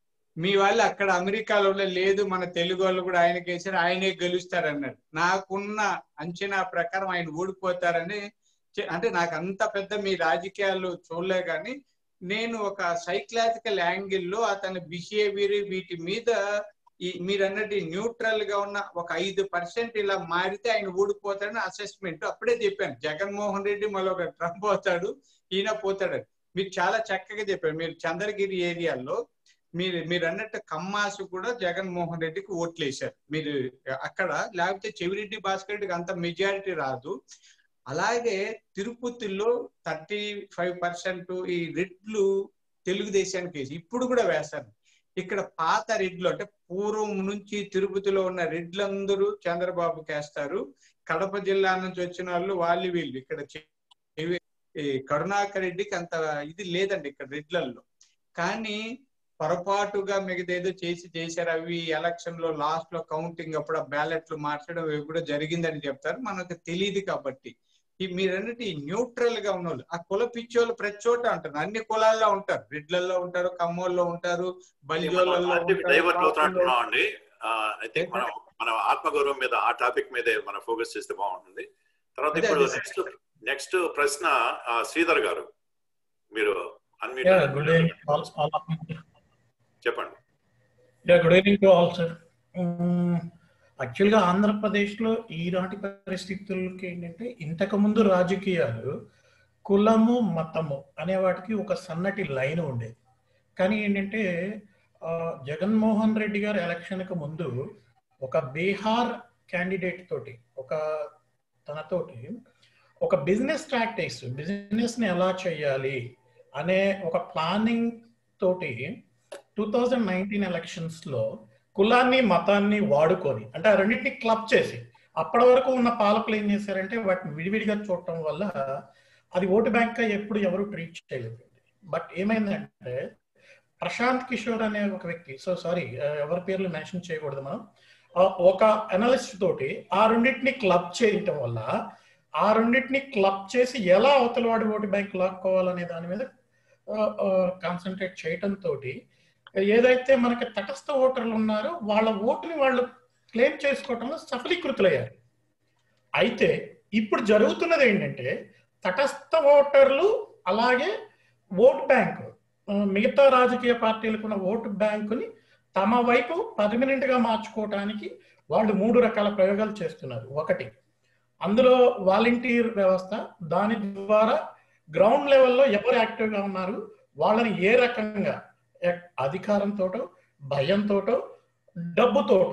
మీ వాళ్ళు అక్కడ అమెరికాలో లేదు మన తెలుగు వాళ్ళు కూడా ఆయనకి వేసారు ఆయనే గెలుస్తారన్నారు నాకున్న అంచనా ప్రకారం ఆయన ఓడిపోతారని అంటే నాకు అంత పెద్ద మీ రాజకీయాలు చూడలే కానీ నేను ఒక సైకలాజికల్ యాంగిల్లో అతని బిహేవియర్ వీటి మీద ఈ మీరు అన్నట్టు న్యూట్రల్ గా ఉన్న ఒక ఐదు పర్సెంట్ ఇలా మారితే ఆయన ఊడిపోతాడని అసెస్మెంట్ అప్పుడే చెప్పాను జగన్మోహన్ రెడ్డి మళ్ళీ ఒక ట్రంప్ అవుతాడు ఈయన పోతాడు మీరు చాలా చక్కగా చెప్పారు మీరు చంద్రగిరి ఏరియాలో మీరు మీరు అన్నట్టు కమ్మాసు కూడా జగన్మోహన్ రెడ్డికి ఓట్లు వేశారు మీరు అక్కడ లేకపోతే చెవిరెడ్డి భాస్కర్ రెడ్డికి అంత మెజారిటీ రాదు అలాగే తిరుపతిలో థర్టీ ఫైవ్ పర్సెంట్ ఈ రెడ్లు తెలుగుదేశానికి వేసి ఇప్పుడు కూడా వేస్తారు ఇక్కడ పాత రెడ్లు అంటే పూర్వం నుంచి తిరుపతిలో ఉన్న రెడ్లందరూ చంద్రబాబుకి వేస్తారు కడప జిల్లా నుంచి వచ్చిన వాళ్ళు వాళ్ళు వీళ్ళు ఇక్కడ కరుణాకర్ రెడ్డికి అంత ఇది లేదండి ఇక్కడ రెడ్లల్లో కానీ పొరపాటుగా మిగతాదో చేసి చేశారు అవి ఎలక్షన్ లో లాస్ట్ లో కౌంటింగ్ అప్పుడు ఆ బ్యాలెట్లు మార్చడం ఇవి కూడా జరిగిందని చెప్తారు మనకు తెలియదు కాబట్టి ఈ మీరన్నట్టు ఈ న్యూట్రల్ గా ఉన్నోళ్ళు ఆ కుల పిచ్చోళ్ళు ప్రతి చోట ఉంటారు అన్ని కులాల్లో ఉంటారు రెడ్లలో ఉంటారు కమ్మోల్లో ఉంటారు బలిజోళ్ళలో డైవర్ట్ అవుతున్నట్టున్నాం అండి ఐ థింక్ మనం మన ఆత్మగౌరవం మీద ఆ టాపిక్ మీదే మనం ఫోకస్ చేస్తే బాగుంటుంది తర్వాత ఇప్పుడు నెక్స్ట్ నెక్స్ట్ ప్రశ్న శ్రీధర్ గారు మీరు గుడ్ ఈవినింగ్ చెప్పండి yeah good evening to all sir యాక్చువల్గా ఆంధ్రప్రదేశ్లో ఈనాటి పరిస్థితులకి ఏంటంటే ఇంతకు ముందు రాజకీయాలు కులము మతము అనే వాటికి ఒక సన్నటి లైన్ ఉండేది కానీ ఏంటంటే జగన్మోహన్ రెడ్డి గారు ఎలక్షన్కి ముందు ఒక బీహార్ క్యాండిడేట్ తోటి ఒక తనతోటి ఒక బిజినెస్ ప్రాక్టీస్ బిజినెస్ని ఎలా చేయాలి అనే ఒక ప్లానింగ్ తోటి టూ థౌజండ్ నైన్టీన్ ఎలక్షన్స్లో కులాన్ని మతాన్ని వాడుకొని అంటే ఆ రెండింటిని క్లబ్ చేసి అప్పటి వరకు ఉన్న పాలకులు ఏం చేశారంటే వాటిని విడివిడిగా చూడటం వల్ల అది ఓటు బ్యాంక్గా ఎప్పుడు ఎవరు ట్రీట్ చేయలేదు బట్ ఏమైందంటే ప్రశాంత్ కిషోర్ అనే ఒక వ్యక్తి సో సారీ ఎవరి పేర్లు మెన్షన్ చేయకూడదు మనం ఒక అనలిస్ట్ తోటి ఆ రెండింటిని క్లబ్ చేయటం వల్ల ఆ రెండింటిని క్లబ్ చేసి ఎలా అవతల వాడి ఓటు బ్యాంక్ లాక్కోవాలనే దాని మీద కాన్సన్ట్రేట్ చేయటంతో ఏదైతే మనకి తటస్థ ఓటర్లు ఉన్నారో వాళ్ళ ఓటుని వాళ్ళు క్లెయిమ్ చేసుకోవటంలో సఫలీకృతులయ్యారు అయితే ఇప్పుడు జరుగుతున్నది ఏంటంటే తటస్థ ఓటర్లు అలాగే ఓట్ బ్యాంకు మిగతా రాజకీయ పార్టీలకు ఉన్న ఓటు బ్యాంకుని తమ వైపు పర్మనెంట్ గా మార్చుకోవటానికి వాళ్ళు మూడు రకాల ప్రయోగాలు చేస్తున్నారు ఒకటి అందులో వాలంటీర్ వ్యవస్థ దాని ద్వారా గ్రౌండ్ లెవెల్లో ఎవరు యాక్టివ్గా ఉన్నారు వాళ్ళని ఏ రకంగా అధికారంతోటో భయంతోటో డబ్బుతోటో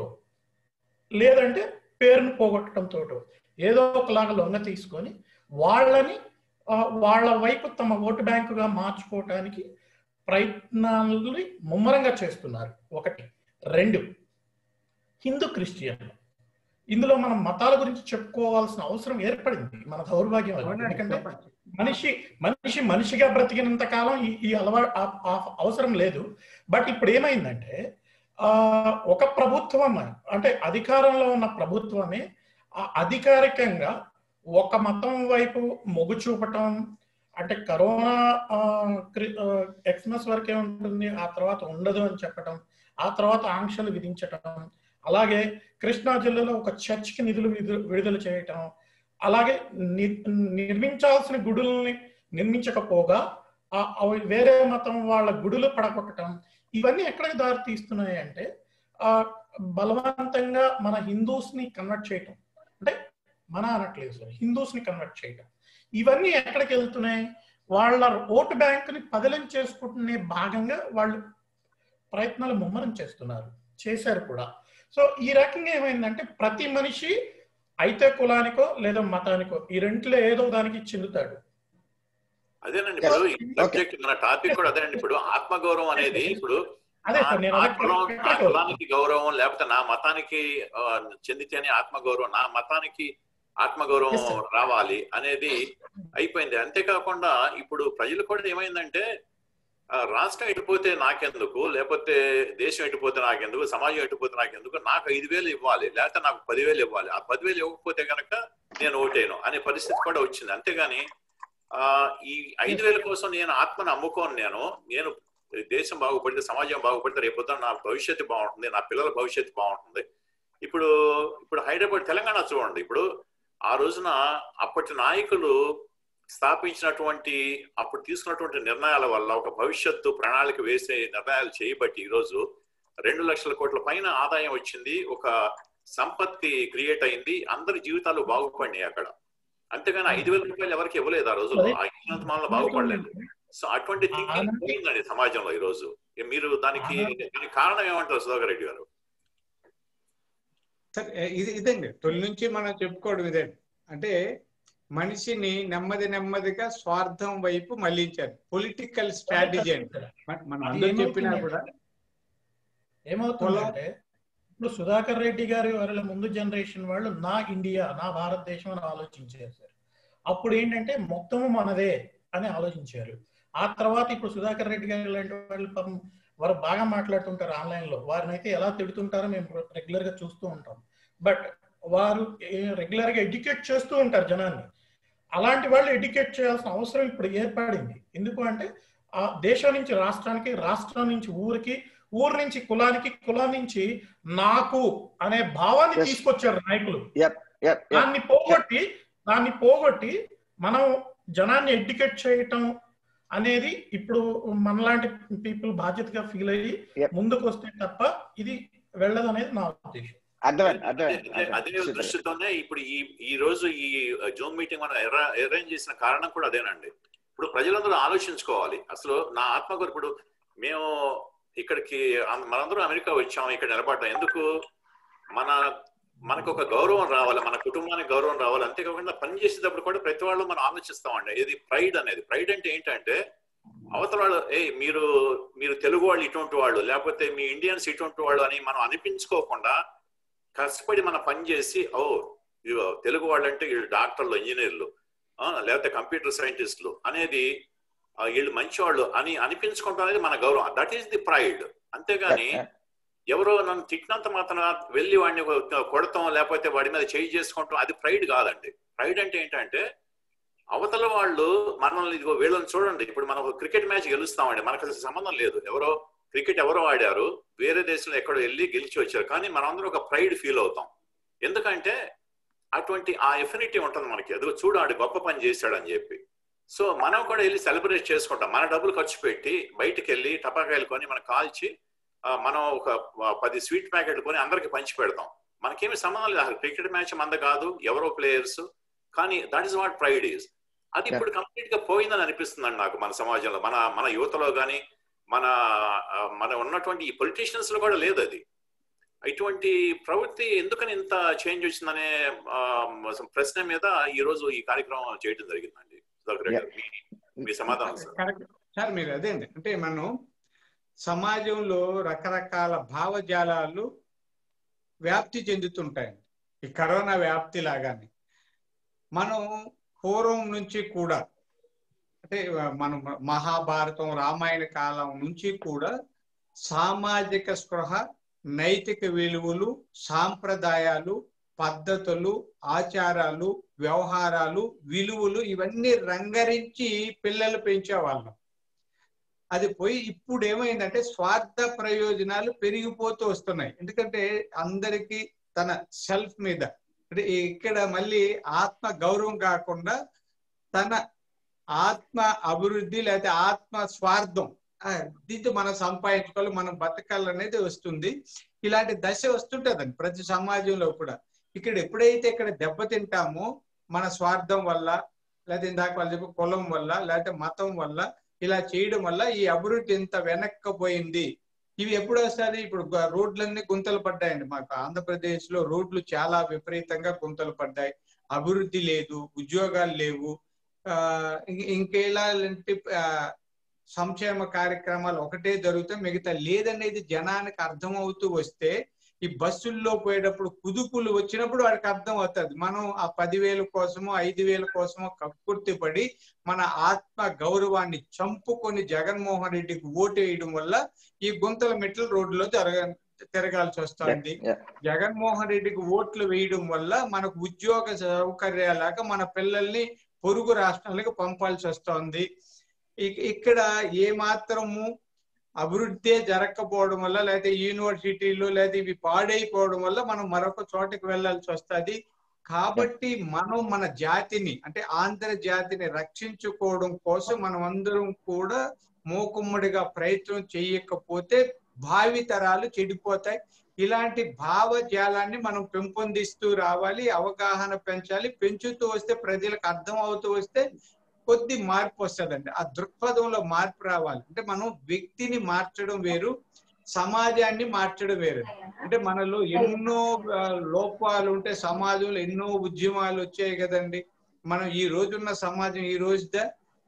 లేదంటే పేరును పోగొట్టడంతో ఏదో ఒకలాగా లొంగ తీసుకొని వాళ్ళని వాళ్ళ వైపు తమ ఓటు బ్యాంకుగా మార్చుకోవటానికి ప్రయత్నాలని ముమ్మరంగా చేస్తున్నారు ఒకటి రెండు హిందూ క్రిస్టియన్ ఇందులో మనం మతాల గురించి చెప్పుకోవాల్సిన అవసరం ఏర్పడింది మన దౌర్భాగ్యం అది. ఎందుకంటే మనిషి మనిషి మనిషిగా బ్రతికినంత కాలం ఈ ఈ అలవా ఆ- ఆ అవసరం లేదు బట్ ఇప్పుడు ఏమైందంటే ఆ ఒక ప్రభుత్వం అంటే అధికారంలో ఉన్న ప్రభుత్వమే ఆ అధికారికంగా ఒక మతం వైపు మొగ్గు చూపటం అంటే కరోనా ఆ, క్రి- ఆ, ఎక్స్మస్ వరకే ఉంటుంది ఆ తర్వాత ఉండదు అని చెప్పటం ఆ తర్వాత ఆంక్షలు విధించటం అలాగే కృష్ణా జిల్లాలో ఒక చర్చ్కి నిధులు విడు- విడుదల చేయటం అలాగే ని- నిర్మించాల్సిన గుడుల్ని నిర్మించకపోగా ఆ- అవి వేరే మతం వాళ్ళ గుడులు పడగొట్టడం ఇవన్నీ ఎక్కడికి దారి తీస్తున్నాయి అంటే ఆ బలవంతంగా మన హిందూస్ ని కన్వర్ట్ చేయటం అంటే మన అనట్లేదు సార్ హిందూస్ ని కన్వర్ట్ చేయటం ఇవన్నీ ఎక్కడికి వెళ్తున్నాయి వాళ్ళ ఓటు బ్యాంక్ ని పదిలం చేసుకుంటునే భాగంగా వాళ్ళు ప్రయత్నాలు ముమ్మరం చేస్తున్నారు చేశారు కూడా సో ఈ రకంగా ఏమైందంటే ప్రతి మనిషి అయితే కులానికో లేదా మతానికో ఈ రెంట్లో ఏదో దానికి చెందుతాడు అదేనండి ఇప్పుడు ఈ సబ్జెక్ట్ మన టాపిక్ కూడా అదేనండి ఇప్పుడు ఆత్మగౌరవం అనేది ఇప్పుడు అదే నా- సార్ నేను నా అదే కులం నా ఎక్కడికి కులానికి గౌరవం లేకపోతే నా మతానికి ఆ, చెందితేనే ఆత్మగౌరవం నా మతానికి ఆత్మగౌరవం రావాలి అనేది అయిపోయింది అంతేకాకుండా ఇప్పుడు ప్రజలు కూడా ఏమైందంటే ఆ, రాష్ట్రం ఎటుపోతే నాకెందుకు లేకపోతే దేశం ఎటుపోతే నాకెందుకు సమాజం ఎటుపోతే నాకెందుకు నాకు ఐదు వేలు ఇవ్వాలి లేకపోతే నాకు పదివేలు ఇవ్వాలి ఆ పదివేలు ఇవ్వకపోతే కనుక నేను ఓటేను అనే పరిస్థితి కూడా వచ్చింది అంతేగాని ఆ ఈ ఐదు వేల కోసం నేను ఆత్మను అమ్ముకోను నేను నేను దేశం బాగుపడితే సమాజం బాగుపడితే రేపొద్దున నా భవిష్యత్తు బాగుంటుంది నా పిల్లల భవిష్యత్తు బాగుంటుంది ఇప్పుడు ఇప్పుడు హైదరాబాద్ తెలంగాణ చూడండి ఇప్పుడు ఆ రోజున అప్పటి నాయకులు స్థాపించినటువంటి అప్పుడు తీసుకున్నటువంటి నిర్ణయాల వల్ల ఒక భవిష్యత్తు ప్రణాళిక వేసే నిర్ణయాలు చేయబట్టి ఈరోజు రెండు లక్షల కోట్ల పైన ఆదాయం వచ్చింది ఒక సంపత్తి క్రియేట్ అయింది అందరి జీవితాలు బాగుపడినాయి అక్కడ అంతేగాని ఐదు వేల రూపాయలు ఎవరికి ఇవ్వలేదు ఆ రోజుల్లో ఆ ఇచ్చినంత మనలో బాగుపడలేదు సో అటువంటి థింకింగ్ పోయిందండి సమాజంలో ఈ రోజు మీరు దానికి దానికి కారణం ఏమంటారు సుధాకర్ రెడ్డి గారు సార్ ఇది ఇదండి తొలి నుంచి మనం చెప్పుకోవడం ఇదే అంటే మనిషిని నెమ్మది నెమ్మదిగా స్వార్థం వైపు మళ్లించారు పొలిటికల్ స్ట్రాటజీ అంటే మన- మనం అందరూ చెప్పినా కూడా ఏమవుతుందంటే ఇప్పుడు సుధాకర్ రెడ్డి గారి వాళ్ళ ముందు జనరేషన్ వాళ్ళు నా ఇండియా నా భారతదేశం అని ఆలోచించారు సార్ అప్పుడు ఏంటంటే మొత్తము మనదే అని ఆలోచించారు ఆ తర్వాత ఇప్పుడు సుధాకర్ రెడ్డి గారు లాంటి వాళ్ళు పాపం వారు బాగా మాట్లాడుతుంటారు ఆన్లైన్ లో వారిని అయితే ఎలా తిడుతుంటారో మేము రెగ్యులర్ గా చూస్తూ ఉంటాం బట్ వారు రెగ్యులర్ గా ఎడ్యుకేట్ చేస్తూ ఉంటారు జనాన్ని అలాంటి వాళ్ళు ఎడ్యుకేట్ చేయాల్సిన అవసరం ఇప్పుడు ఏర్పడింది ఎందుకు అంటే ఆ దేశం నుంచి రాష్ట్రానికి రాష్ట్రం నుంచి ఊరికి ఊరు నుంచి కులానికి కులం నుంచి నాకు అనే భావాన్ని Yes. తీసుకొచ్చారు నాయకులు Yep, yep, yep. దాన్ని పోగొట్టి దాన్ని పోగొట్టి మనం జనాన్ని ఎడ్యుకేట్ చేయటం అనేది ఇప్పుడు మనలాంటి పీపుల్ బాధ్యతగా ఫీల్ అయ్యి Yep. ముందుకు వస్తే తప్ప ఇది వెళ్ళదు అనేది నా ఉద్దేశం అర్థమైంది అర్థమైంది అదే- అదే దృష్టితోనే ఇప్పుడు ఈ ఈ రోజు ఈ జూమ్ మీటింగ్ మనం అరేంజ్ చేసిన కారణం కూడా అదేనండి ఇప్పుడు ప్రజలందరూ ఆలోచించుకోవాలి అసలు నా ఆత్మగౌరవం ఇప్పుడు మేము ఇక్కడికి అం- మనందరం అమెరికా వచ్చాం ఇక్కడ నిలబడ్డాం ఎందుకు మన మనకు ఒక గౌరవం రావాలి మన కుటుంబానికి గౌరవం రావాలి అంతేకాకుండా పని చేసేటప్పుడు కూడా ప్రతి వాళ్ళు మనం ఆలోచిస్తామండి ఇది ప్రైడ్ అనేది ప్రైడ్ అంటే ఏంటంటే అవతల వాళ్ళు ఏ మీరు మీరు తెలుగు వాళ్ళు ఇటువంటి వాళ్ళు లేకపోతే మీ ఇండియన్స్ ఇటువంటి వాళ్ళు అని మనం అనిపించుకోకుండా కష్టపడి మన పని చేసి ఓ ఇదిగో తెలుగు వాళ్ళు అంటే వీళ్ళు డాక్టర్లు ఇంజనీర్లు ఆ, లేకపోతే కంప్యూటర్ సైంటిస్టులు అనేది ఆ, వీళ్ళు మంచివాళ్ళు అని అనిపించుకోవడం అనేది మన గౌరవం దట్ ఈస్ ది ప్రైడ్ అంతేగాని ఎవరో నన్ను తిట్టినంత మాత్రం వెళ్ళి వాడిని ఒక- కొడతాం లేకపోతే వాడి మీద చేయి చేసుకుంటాం అది ప్రైడ్ కాదండి ప్రైడ్ అంటే ఏంటంటే అవతల వాళ్ళు మనల్ని ఇదిగో వీళ్ళని చూడండి ఇప్పుడు మనం ఒక క్రికెట్ మ్యాచ్ గెలుస్తామండి మనకు అసలు సంబంధం లేదు ఎవరో క్రికెట్ ఎవరో ఆడారు వేరే దేశంలో ఎక్కడో వెళ్ళి గెలిచి వచ్చారు కానీ మనందరం ఒక ప్రైడ్ ఫీల్ అవుతాం ఎందుకంటే అటువంటి ఆ ఎఫినిటీ ఉంటుంది మనకి అదిగో చూడు ఆడు గొప్ప పని చేశాడని చెప్పి సో మనం కూడా వెళ్ళి సెలబ్రేట్ చేసుకుంటాం మన డబ్బులు ఖర్చు పెట్టి బయటికి వెళ్ళి టపాకాయలు కొని మనం కాల్చి ఆ, మనం ఒక ఆ, పది స్వీట్ ప్యాకెట్లు కొని అందరికి పంచి పెడతాం మనకేమి సంబంధం లేదు అసలు క్రికెట్ మ్యాచ్ మంద కాదు ఎవరో ప్లేయర్స్ కానీ that is what pride is అది ఇప్పుడు కంప్లీట్ గా పోయిందని అనిపిస్తుందండి నాకు మన సమాజంలో మన మన యువతలో కానీ మన ఆ, మన ఉన్నటువంటి ఈ పొలిటీషియన్స్ లో కూడా లేదు అది ఇటువంటి ప్రవృత్తి ఎందుకని ఇంత చేంజ్ వచ్చిందనే ఆ, ప్రశ్న మీద ఈ రోజు ఈ కార్యక్రమం చేయడం జరిగిందండి సుధాకర్ రెడ్డి గారు. మీ- మీ సమాధానం సార్ కరెక్ట్ సార్ మీరు అదే అండి అంటే మనం సమాజంలో రకరకాల భావజాలాలు వ్యాప్తి చెందుతుంటాయండి ఈ కరోనా వ్యాప్తి లాగానే మనం పూర్వం నుంచి కూడా అంటే మనం మహాభారతం రామాయణ కాలం నుంచి కూడా సామాజిక స్పృహ నైతిక విలువలు సాంప్రదాయాలు పద్ధతులు ఆచారాలు వ్యవహారాలు విలువలు ఇవన్నీ రంగరించి పిల్లలు పెంచేవాళ్ళం అది పోయి ఇప్పుడు ఏమైందంటే స్వార్థ ప్రయోజనాలు పెరిగిపోతూ వస్తున్నాయి ఎందుకంటే అందరికీ తన సెల్ఫ్ మీద అంటే ఇక్కడ మళ్ళీ ఆత్మ గౌరవం కాకుండా తన ఆత్మ అభివృద్ధి లేదా ఆత్మ స్వార్థం దీంతో మనం సంపాదించుకోవాలి మనం బతకాలనేది వస్తుంది ఇలాంటి దశ వస్తుంటదండి ప్రతి సమాజంలో కూడా ఇక్కడ ఎప్పుడైతే ఇక్కడ దెబ్బతింటామో మన స్వార్థం వల్ల లేదా ఇందాక వాళ్ళు చెప్పి కులం వల్ల లేకపోతే మతం వల్ల ఇలా చేయడం వల్ల ఈ అభివృద్ధి ఎంత వెనక్కపోయింది ఇవి ఎప్పుడు వస్తుంది ఇప్పుడు రోడ్లన్నీ గుంతలు పడ్డాయండి మాకు ఆంధ్రప్రదేశ్ లో రోడ్లు చాలా విపరీతంగా గుంతలు పడ్డాయి అభివృద్ధి లేదు ఉద్యోగాలు లేవు ఆ ఇంకేలాంటి సంక్షేమ కార్యక్రమాలు ఒకటే జరుగుతాయి మిగతా లేదనేది జనానికి అర్థం అవుతూ వస్తే ఈ బస్సుల్లో పోయేటప్పుడు కుదుపులు వచ్చినప్పుడు వాడికి అర్థం అవుతుంది మనం ఆ పదివేల కోసమో ఐదు వేల కోసమో కక్కుర్తి పడి మన ఆత్మ గౌరవాన్ని చంపుకొని జగన్మోహన్ రెడ్డికి ఓటు వేయడం వల్ల ఈ గుంతల మెట్లు రోడ్లో తిరగ తిరగాల్సి వస్తుంది జగన్మోహన్ రెడ్డికి ఓట్లు వేయడం వల్ల మనకు ఉద్యోగ సౌకర్యాలాగా మన పిల్లల్ని పొరుగు రాష్ట్రాలకు పంపాల్సి వస్తుంది ఇక్కడ ఏ మాత్రము అభివృద్ధి జరగకపోవడం వల్ల లేకపోతే యూనివర్సిటీలు లేదా ఇవి పాడైపోవడం వల్ల మనం మరొక చోటకి వెళ్ళాల్సి వస్తుంది కాబట్టి మనం మన జాతిని అంటే ఆంధ్ర జాతిని రక్షించుకోవడం కోసం మనం అందరం కూడా మూకుమ్మడిగా ప్రయత్నం చేయకపోతే భావి తరాలు చెడిపోతాయి ఇలాంటి భావజాలాన్ని మనం పెంపొందిస్తూ రావాలి అవగాహన పెంచాలి పెంచుతూ వస్తే ప్రజలకు అర్థం అవుతూ వస్తే కొద్ది మార్పు వస్తుందండి ఆ దృక్పథంలో మార్పు రావాలి అంటే మనం వ్యక్తిని మార్చడం వేరు సమాజాన్ని మార్చడం వేరు అంటే మనలో ఎన్నో లోపాలు ఉంటే సమాజంలో ఎన్నో ఉద్యమాలు వచ్చాయి కదండి మనం ఈ రోజున్న సమాజం ఈ రోజుదా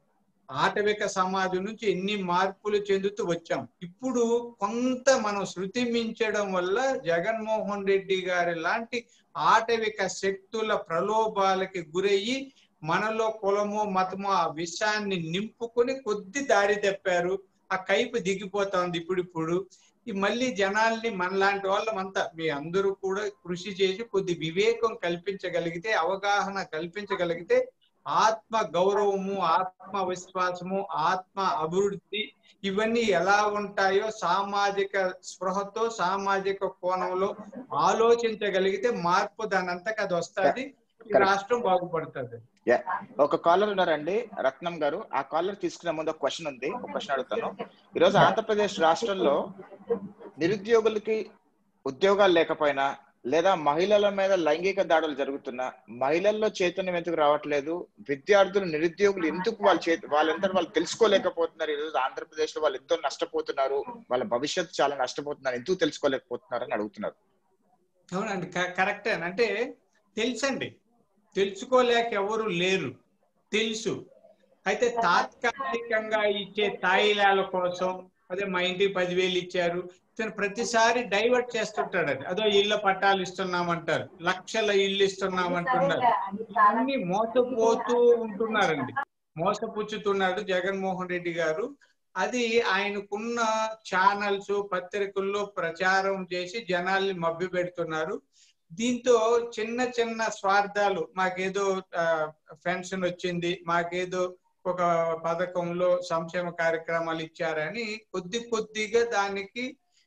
ఆటవిక సమాజం నుంచి ఎన్ని మార్పులు చెందుతూ వచ్చాం ఇప్పుడు కొంత మనం శృతి మించడం వల్ల జగన్మోహన్ రెడ్డి గారి లాంటి ఆటవిక శక్తుల ప్రలోభాలకి గురయ్యి మనలో కులమో మతమో ఆ విషయాన్ని నింపుకొని కొద్ది దారి తెప్పారు ఆ కైపు దిగిపోతుంది ఇప్పుడు ఇప్పుడు ఈ మళ్ళీ జనాల్ని మనలాంటి వాళ్ళమంతా మీ అందరూ కూడా కృషి చేసి కొద్ది వివేకం కల్పించగలిగితే అవగాహన కల్పించగలిగితే ఆత్మ గౌరవము ఆత్మ విశ్వాసము ఆత్మ అభివృద్ధి ఇవన్నీ ఎలా ఉంటాయో సామాజిక స్పృహతో సామాజిక కోణంలో ఆలోచించగలిగితే మార్పు దాని అంతకు అది వస్తుంది రాష్ట్రం బాగుపడుతుంది ఒక కాలర్ ఉన్నారండి రత్నం గారు ఆ కాలర్ తీసుకునే ముందు ఒక క్వశ్చన్ ఉంది ఒక క్వశ్చన్ అడుగుతాను ఈరోజు ఆంధ్రప్రదేశ్ రాష్ట్రంలో నిరుద్యోగులకి ఉద్యోగాలు లేకపోయినా లేదా మహిళల మీద లైంగిక దాడులు జరుగుతున్నా మహిళల్లో చైతన్యం ఎందుకు రావట్లేదు విద్యార్థులు నిరుద్యోగులు ఎందుకు వాళ్ళ చేతి వాళ్ళంతా వాళ్ళు తెలుసుకోలేకపోతున్నారు ఈరోజు ఆంధ్రప్రదేశ్ లో వాళ్ళు ఎంతో నష్టపోతున్నారు వాళ్ళ భవిష్యత్తు చాలా నష్టపోతున్నారు ఎందుకు తెలుసుకోలేకపోతున్నారు అని అడుగుతున్నారు అవునండి కరెక్టే అంటే తెలుసండి తెలుసుకోలేక ఎవరు లేరు తెలుసు అయితే తాత్కాలికంగా ఇచ్చే తాయిలాల కోసం అదే మా ఇంటికి పదివేలు ఇచ్చారు ఇతను ప్రతిసారి డైవర్ట్ చేస్తుంటాడు అది అదో ఇళ్ళ పట్టాలు ఇస్తున్నామంటారు లక్షల ఇల్లు ఇస్తున్నామంటున్నారు అన్ని మోసపోతూ ఉంటున్నారండి మోసపుచ్చుతున్నాడు జగన్మోహన్ రెడ్డి గారు అది ఆయనకున్న ఛానల్స్ పత్రికల్లో ప్రచారం చేసి జనాల్ని మభ్య పెడుతున్నారు దీంతో చిన్న చిన్న స్వార్థాలు మాకేదో పెన్షన్ వచ్చింది మాకేదో ఒక పథకంలో సంక్షేమ కార్యక్రమాలు ఇచ్చారని కొద్ది కొద్దిగా దానికి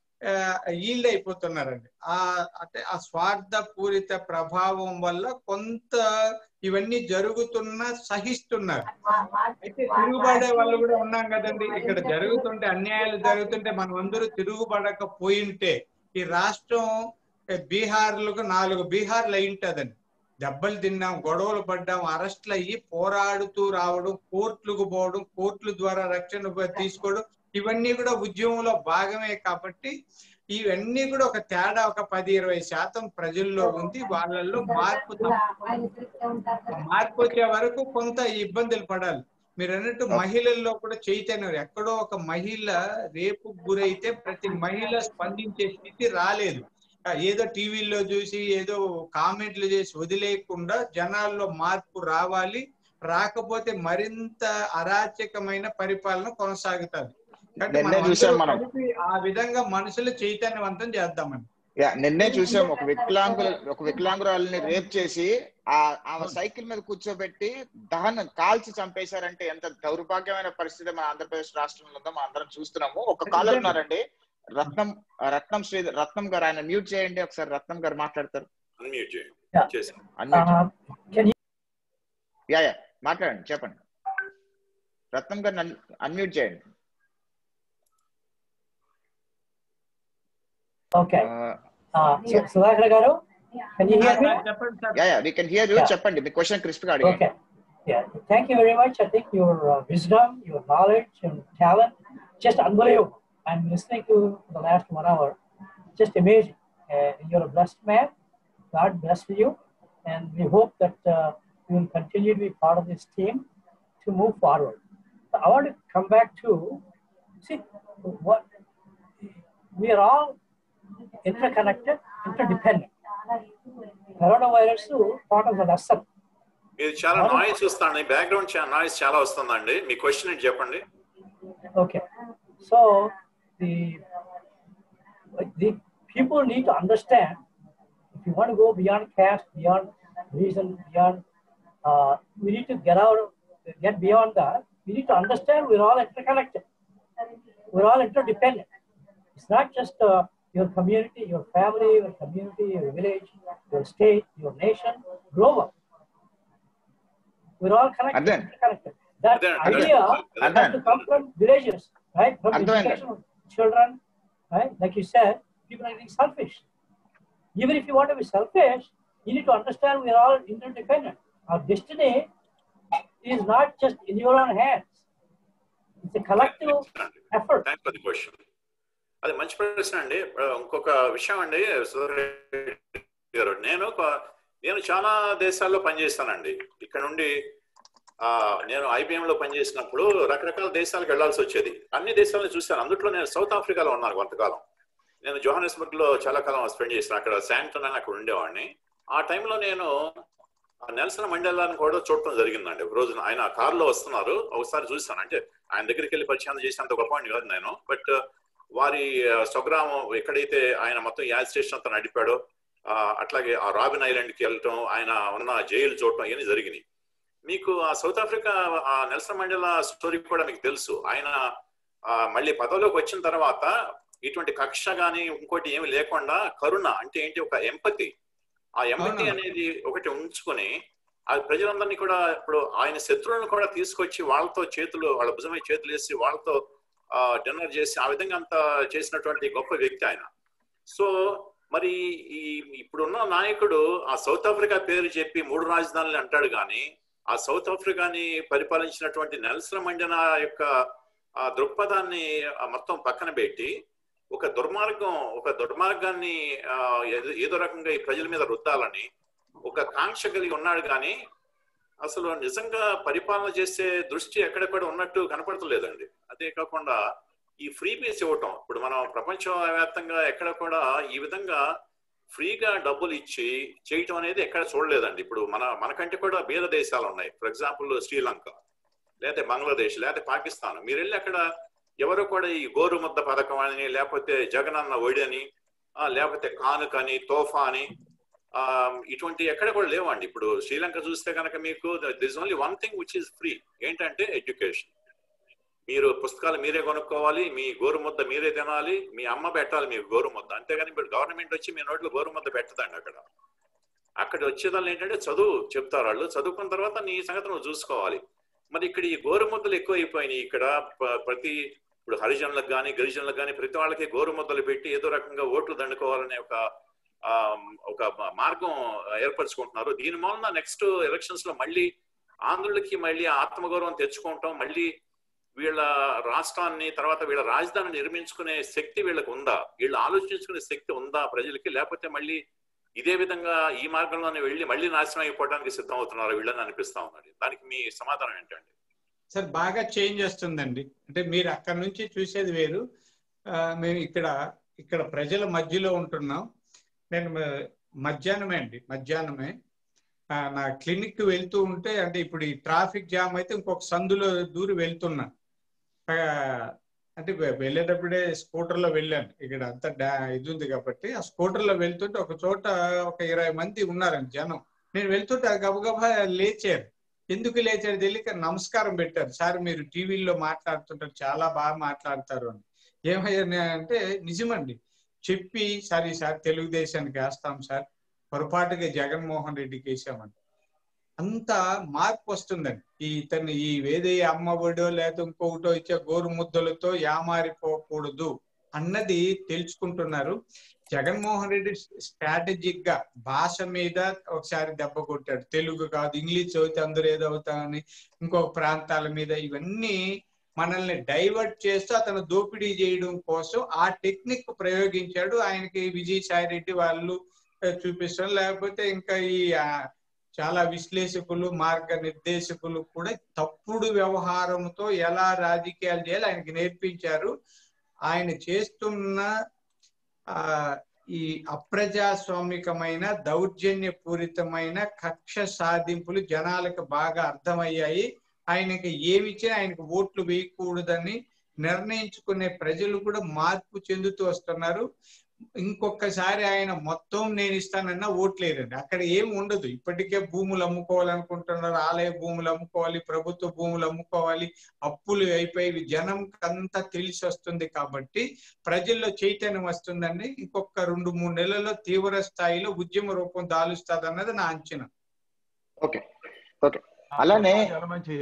ఈల్డ్ అయిపోతున్నారండి ఆ అంటే ఆ స్వార్థ పూరిత ప్రభావం వల్ల కొంత ఇవన్నీ జరుగుతున్నా సహిస్తున్నారు అయితే తిరుగుబడే వాళ్ళు కూడా ఉన్నాం కదండి ఇక్కడ జరుగుతుంటే అన్యాయాలు జరుగుతుంటే మనం అందరూ తిరుగుబడకపోయింటే ఈ రాష్ట్రం బీహార్లకు నాలుగు బీహార్లు అయి ఉంటుందండి దెబ్బలు తిన్నాం గొడవలు పడ్డాం అరెస్ట్లు అయ్యి పోరాడుతూ రావడం కోర్టులకు పోవడం కోర్టుల ద్వారా రక్షణ తీసుకోవడం ఇవన్నీ కూడా ఉద్యమంలో భాగమే కాబట్టి ఇవన్నీ కూడా ఒక తేడా ఒక పది ఇరవై శాతం ప్రజల్లో ఉంది వాళ్ళల్లో మార్పు మార్పు వచ్చే వరకు కొంత ఇబ్బందులు పడాలి మీరు అన్నట్టు Okay. మహిళల్లో కూడా చైతన్యం ఎక్కడో ఒక మహిళ రేపు గురైతే ప్రతి మహిళ స్పందించే స్థితి రాలేదు ఆ, ఏదో టీవీలో చూసి ఏదో కామెంట్లు చేసి వదిలేయకుండా జనాల్లో మార్పు రావాలి రాకపోతే మరింత అరాచకమైన పరిపాలన కొనసాగుతుంది కాబట్టి నిన్నే మనం చూసాం అందరూ మనం. కలిపి ఆ విధంగా మనుషులు చైతన్యవంతం చేద్దామని యా నిన్నే చూసాం ఒక వికలాంగుల ఒక వికలాంగురాలని రేప్ చేసి ఆ ఆమె సైకిల్ మీద కూర్చోబెట్టి దహనం కాల్చి చంపేశారంటే ఎంత దౌర్భాగ్యమైన పరిస్థితి మన ఆంధ్రప్రదేశ్ రాష్ట్రంలో ఉందో మనం అందరం చూస్తున్నాము ఒక కాలర్ ఉన్నారండి రత్నం రత్నం శ్రీ రత్నం గారు ఆయన మ్యూట్ చేయండి ఒకసారి రత్నం గారు మాట్లాడతారు అన్మ్యూట్ చేయండి Yeah. చేసి unmute Uh, can you, yeah yeah మాట్లాడండి చెప్పండి రత్నం గారిని అన్మ్యూట్ చేయండి okay. ఆ, Uh, Su- Sudhakar Garu, can you hear me? చెప్పండి sir yeah yeah we can hear you Yeah. చెప్పండి మీ క్వశ్చన్ క్రిస్ప్ గా అడిగండి Okay. Yeah, thank you very much. I think your uh, wisdom, your knowledge, and talent, just unbelievable. I'm listening to the last one hour, just amazing. Uh, you're a blessed man. God bless you, and we hope that uh, you will continue to be part of this team to move forward. So I want to come back to see what we are all interconnected, interdependent. Coronavirus part of the lesson. మీరు చాలా నాయిస్ వస్తాండి బ్యాక్గ్రౌండ్ నాయిస్ చాలా వస్తుందండి మీ క్వశ్చన్ ఏంటి చెప్పండి Okay, so the the people need to understand if you want to go beyond caste, beyond reason, beyond uh, we need to get out, get beyond that. We need to understand we're all interconnected. We're all interdependent. It's not just uh, your community, your family, your community, your village, your state, your nation, global. We're all connected, Again. interconnected. That Again, again. idea Again. has to come from villages, right? From Again. education of children, right? Like you said, people are getting selfish. Even if you want to be selfish, you need to understand we are all interdependent. Our destiny is not just in your own hands. It's a collective effort. Thank for the question అది మంచి ప్రశ్న అండి ఆ, ఇంకొక విషయం అండి సుధీర్ రెడ్డి గారు నేను ఒక- నేను చాలా దేశాల్లో పనిచేస్తానండి ఇక్కడ నుండి ఆ, నేను IBM లో పనిచేసినప్పుడు రకరకాల దేశాలకు వెళ్ళాల్సి వచ్చేది అన్ని దేశాలను చూశాను అందుట్లో నేను సౌత్ ఆఫ్రికాలో ఉన్నాను కొంతకాలం నేను జోహానస్బర్గ్ లో చాలా కాలం స్పెండ్ చేసిన అక్కడ శాంటన్ అని అక్కడ ఉండేవాడిని ఆ టైంలో నేను ఆ నెల్సన్ మండలాన్ని కూడా చూడటం జరిగిందండి ఒక రోజున ఆయన కారులో వస్తున్నారు ఒకసారి చూశాను అంటే ఆయన దగ్గరికి వెళ్ళి పరిచయం చేసినంత గొప్పవాడిని కాదు నేను బట్ వారి ఆ, స్వగ్రామం ఎక్కడైతే ఆయన మొత్తం యాడ్ స్టేషన్ అంతా నడిపాడో ఆ, అట్లాగే ఆ రాబిన్ ఐలాండ్ కి వెళ్ళటం ఆయన ఉన్న జైలు చూడటం ఇవన్నీ జరిగినాయి మీకు ఆ సౌత్ ఆఫ్రికా ఆ నెల్సన్ మండేలా స్టోరీ కూడా మీకు తెలుసు ఆయన ఆ, మళ్ళీ పదవిలోకి వచ్చిన తర్వాత ఇటువంటి కక్ష గాని ఇంకోటి ఏమి లేకుండా కరుణ అంటే ఏంటి ఒక ఎంపతి ఆ ఎంపతి అవునా. అనేది ఒకటి ఉంచుకొని ఆ ప్రజలందరినీ కూడా ఇప్పుడు ఆయన శత్రువులను కూడా తీసుకొచ్చి వాళ్ళతో చేతులు వాళ్ళ భుజమై చేతులు వేసి వాళ్ళతో డిన్నర్ చేసి ఆ విధంగా అంత చేసినటువంటి గొప్ప వ్యక్తి ఆయన సో మరి ఈ ఇప్పుడున్న నాయకుడు ఆ సౌత్ ఆఫ్రికా పేరు చెప్పి మూడు రాజధానులు అంటాడు కానీ ఆ సౌత్ ఆఫ్రికాని పరిపాలించినటువంటి నెల్సన్ మండన యొక్క ఆ దృక్పథాన్ని ఆ మొత్తం పక్కన పెట్టి ఒక దుర్మార్గం ఒక దుర్మార్గాన్ని ఆ, ఏదో- ఏదో రకంగా ఈ ప్రజల మీద రుద్దాలని ఒక కాంక్ష కలిగి ఉన్నాడు కానీ అసలు నిజంగా పరిపాలన చేసే దృష్టి ఎక్కడెక్కడ ఉన్నట్టు కనపడతలేదండి అదే కాకుండా ఈ ఫ్రీ బీస్ ఇవ్వటం ఇప్పుడు మనం ప్రపంచవ్యాప్తంగా ఎక్కడ కూడా ఈ విధంగా ఫ్రీగా డబ్బులు ఇచ్చి చేయటం అనేది ఎక్కడ చూడలేదండి ఇప్పుడు మన మనకంటే కూడా బీద దేశాలు ఉన్నాయి ఫర్ ఎగ్జాంపుల్ శ్రీలంక లేకపోతే బంగ్లాదేశ్ లేకపోతే పాకిస్తాన్ మీరు వెళ్ళి అక్కడ ఎవరు కూడా ఈ గోరు ముద్ద పథకం అని లేకపోతే జగనన్న ఒడి అని ఆ, లేకపోతే కానుక అని తోఫా అని ఆ, ఇటువంటి ఎక్కడ కూడా లేవండి ఇప్పుడు శ్రీలంక చూస్తే కనుక మీకు this only one thing which is free ఏంటంటే ఎడ్యుకేషన్ మీరు పుస్తకాలు మీరే కొనుక్కోవాలి మీ గోరు ముద్ద మీరే తినాలి మీ అమ్మ పెట్టాలి మీకు గోరు ముద్ద అంతేగాని ఇప్పుడు గవర్నమెంట్ వచ్చి మీ నోట్లో గోరు ముద్ద పెట్టదండి అక్కడ అక్కడ వచ్చేదాన్ని ఏంటంటే చదువు చెప్తారు వాళ్ళు చదువుకున్న తర్వాత నీ సంగతి నువ్వు చూసుకోవాలి మరి ఇక్కడ ఈ గోరు ముద్దలు ఎక్కువ అయిపోయినాయి ఇక్కడ ప- ప్రతి ఇప్పుడు హరిజనులకు కానీ గిరిజనులకు కానీ ప్రతి వాళ్ళకి గోరు ముద్దలు పెట్టి ఏదో రకంగా ఓట్లు దండుకోవాలనే ఒక ఆ, ఒక మార్గం ఏర్పరచుకుంటున్నారు దీని మూలన నెక్స్ట్ ఎలక్షన్స్ లో మళ్ళీ ఆంధ్రులకి మళ్ళీ ఆత్మగౌరవం తెచ్చుకుంటాం మళ్ళీ వీళ్ళ రాష్ట్రాన్ని తర్వాత వీళ్ళ రాజధాని నిర్మించుకునే శక్తి వీళ్ళకి ఉందా వీళ్ళు ఆలోచించుకునే శక్తి ఉందా ప్రజలకి లేకపోతే మళ్ళీ ఇదే విధంగా ఈ మార్గంలోనే వెళ్ళి మళ్ళీ నాశనం అయిపోవడానికి సిద్ధం అవుతున్నారు వీళ్ళని అనిపిస్తా ఉన్నది దానికి మీ సమాధానం ఏంటండి సార్ బాగా చేంజ్ వస్తుందండి అంటే మీరు అక్కడ నుంచి చూసేది వేరు ఆ, మేము ఇక్కడ ఇక్కడ ప్రజల మధ్యలో ఉంటున్నాం నేను మ- మధ్యాహ్నమే అండి మధ్యాహ్నమే ఆ, నా క్లినిక్ వెళ్తూ ఉంటే అంటే ఇప్పుడు ఈ ట్రాఫిక్ జామ్ అయితే ఇంకొక సందులో దూరి వెళ్తున్నా ఆ, అంటే వె- వెళ్ళేటప్పుడే స్కూటర్ లో వెళ్ళాను ఇక్కడ అంతా డా ఇది ఉంది కాబట్టి ఆ స్కూటర్ లో వెళ్తుంటే ఒక చోట ఒక ఇరవై మంది ఉన్నారండి జనం నేను వెళ్తుంటే ఆ గబగబా లేచారు ఎందుకు లేచారు తెలియక నమస్కారం పెట్టారు సార్ మీరు టీవీలో మాట్లాడుతుంటారు చాలా బాగా మాట్లాడతారు అని ఏమయ్యా అంటే నిజమండి చెప్పి సార్ ఈసారి తెలుగుదేశానికి వేస్తాం సార్ పొరపాటుగా జగన్మోహన్ రెడ్డికి వేసామని అంత మార్పు వస్తుందండి ఈ ఇతన్ని ఈ వేదే అమ్మఒడో లేదా ఇంకొకటో ఇచ్చే గోరు ముద్దలతో యామారిపోకూడదు అన్నది తెలుసుకుంటున్నారు జగన్మోహన్ రెడ్డి స్ట్రాటజిక్ గా భాష మీద ఒకసారి దెబ్బ కొట్టాడు తెలుగు కాదు ఇంగ్లీష్ చదివితే అందరూ ఏదో అవుతామని ఇంకొక ప్రాంతాల మీద ఇవన్నీ మనల్ని డైవర్ట్ చేస్తూ అతను దోపిడీ చేయడం కోసం ఆ టెక్నిక్ ప్రయోగించాడు ఆయనకి విజయసాయి రెడ్డి వాళ్ళు ఆ, చూపిస్తారు లేకపోతే ఇంకా ఈ ఆ, చాలా విశ్లేషకులు మార్గ నిర్దేశకులు కూడా తప్పుడు వ్యవహారంతో ఎలా రాజకీయాలు చేయాలి ఆయనకి నేర్పించారు ఆయన చేస్తున్న ఆ ఈ అప్రజాస్వామికమైన దౌర్జన్యపూరితమైన కక్ష సాధింపులు జనాలకు బాగా అర్థమయ్యాయి ఆయనకి ఏమిచ్చినా ఆయనకు ఓట్లు వేయకూడదని నిర్ణయించుకునే ప్రజలు కూడా మార్పు చెందుతూ వస్తున్నారు ఇంకొకసారి ఆయన మొత్తం నేను ఇస్తానన్నా ఓట్లేరండి అక్కడ ఏం ఉండదు ఇప్పటికే భూములు అమ్ముకోవాలనుకుంటున్నారు ఆలయ భూములు అమ్ముకోవాలి ప్రభుత్వ భూములు అమ్ముకోవాలి అప్పులు అయిపోయి జనం అంతా తెలిసి వస్తుంది కాబట్టి ప్రజల్లో చైతన్యం వస్తుందండి ఇంకొక రెండు మూడు నెలల్లో తీవ్ర స్థాయిలో ఉద్యమ రూపం దాలుస్తుంది అన్నది నా అంచనా ఓకే ఓకే అలానే మంచి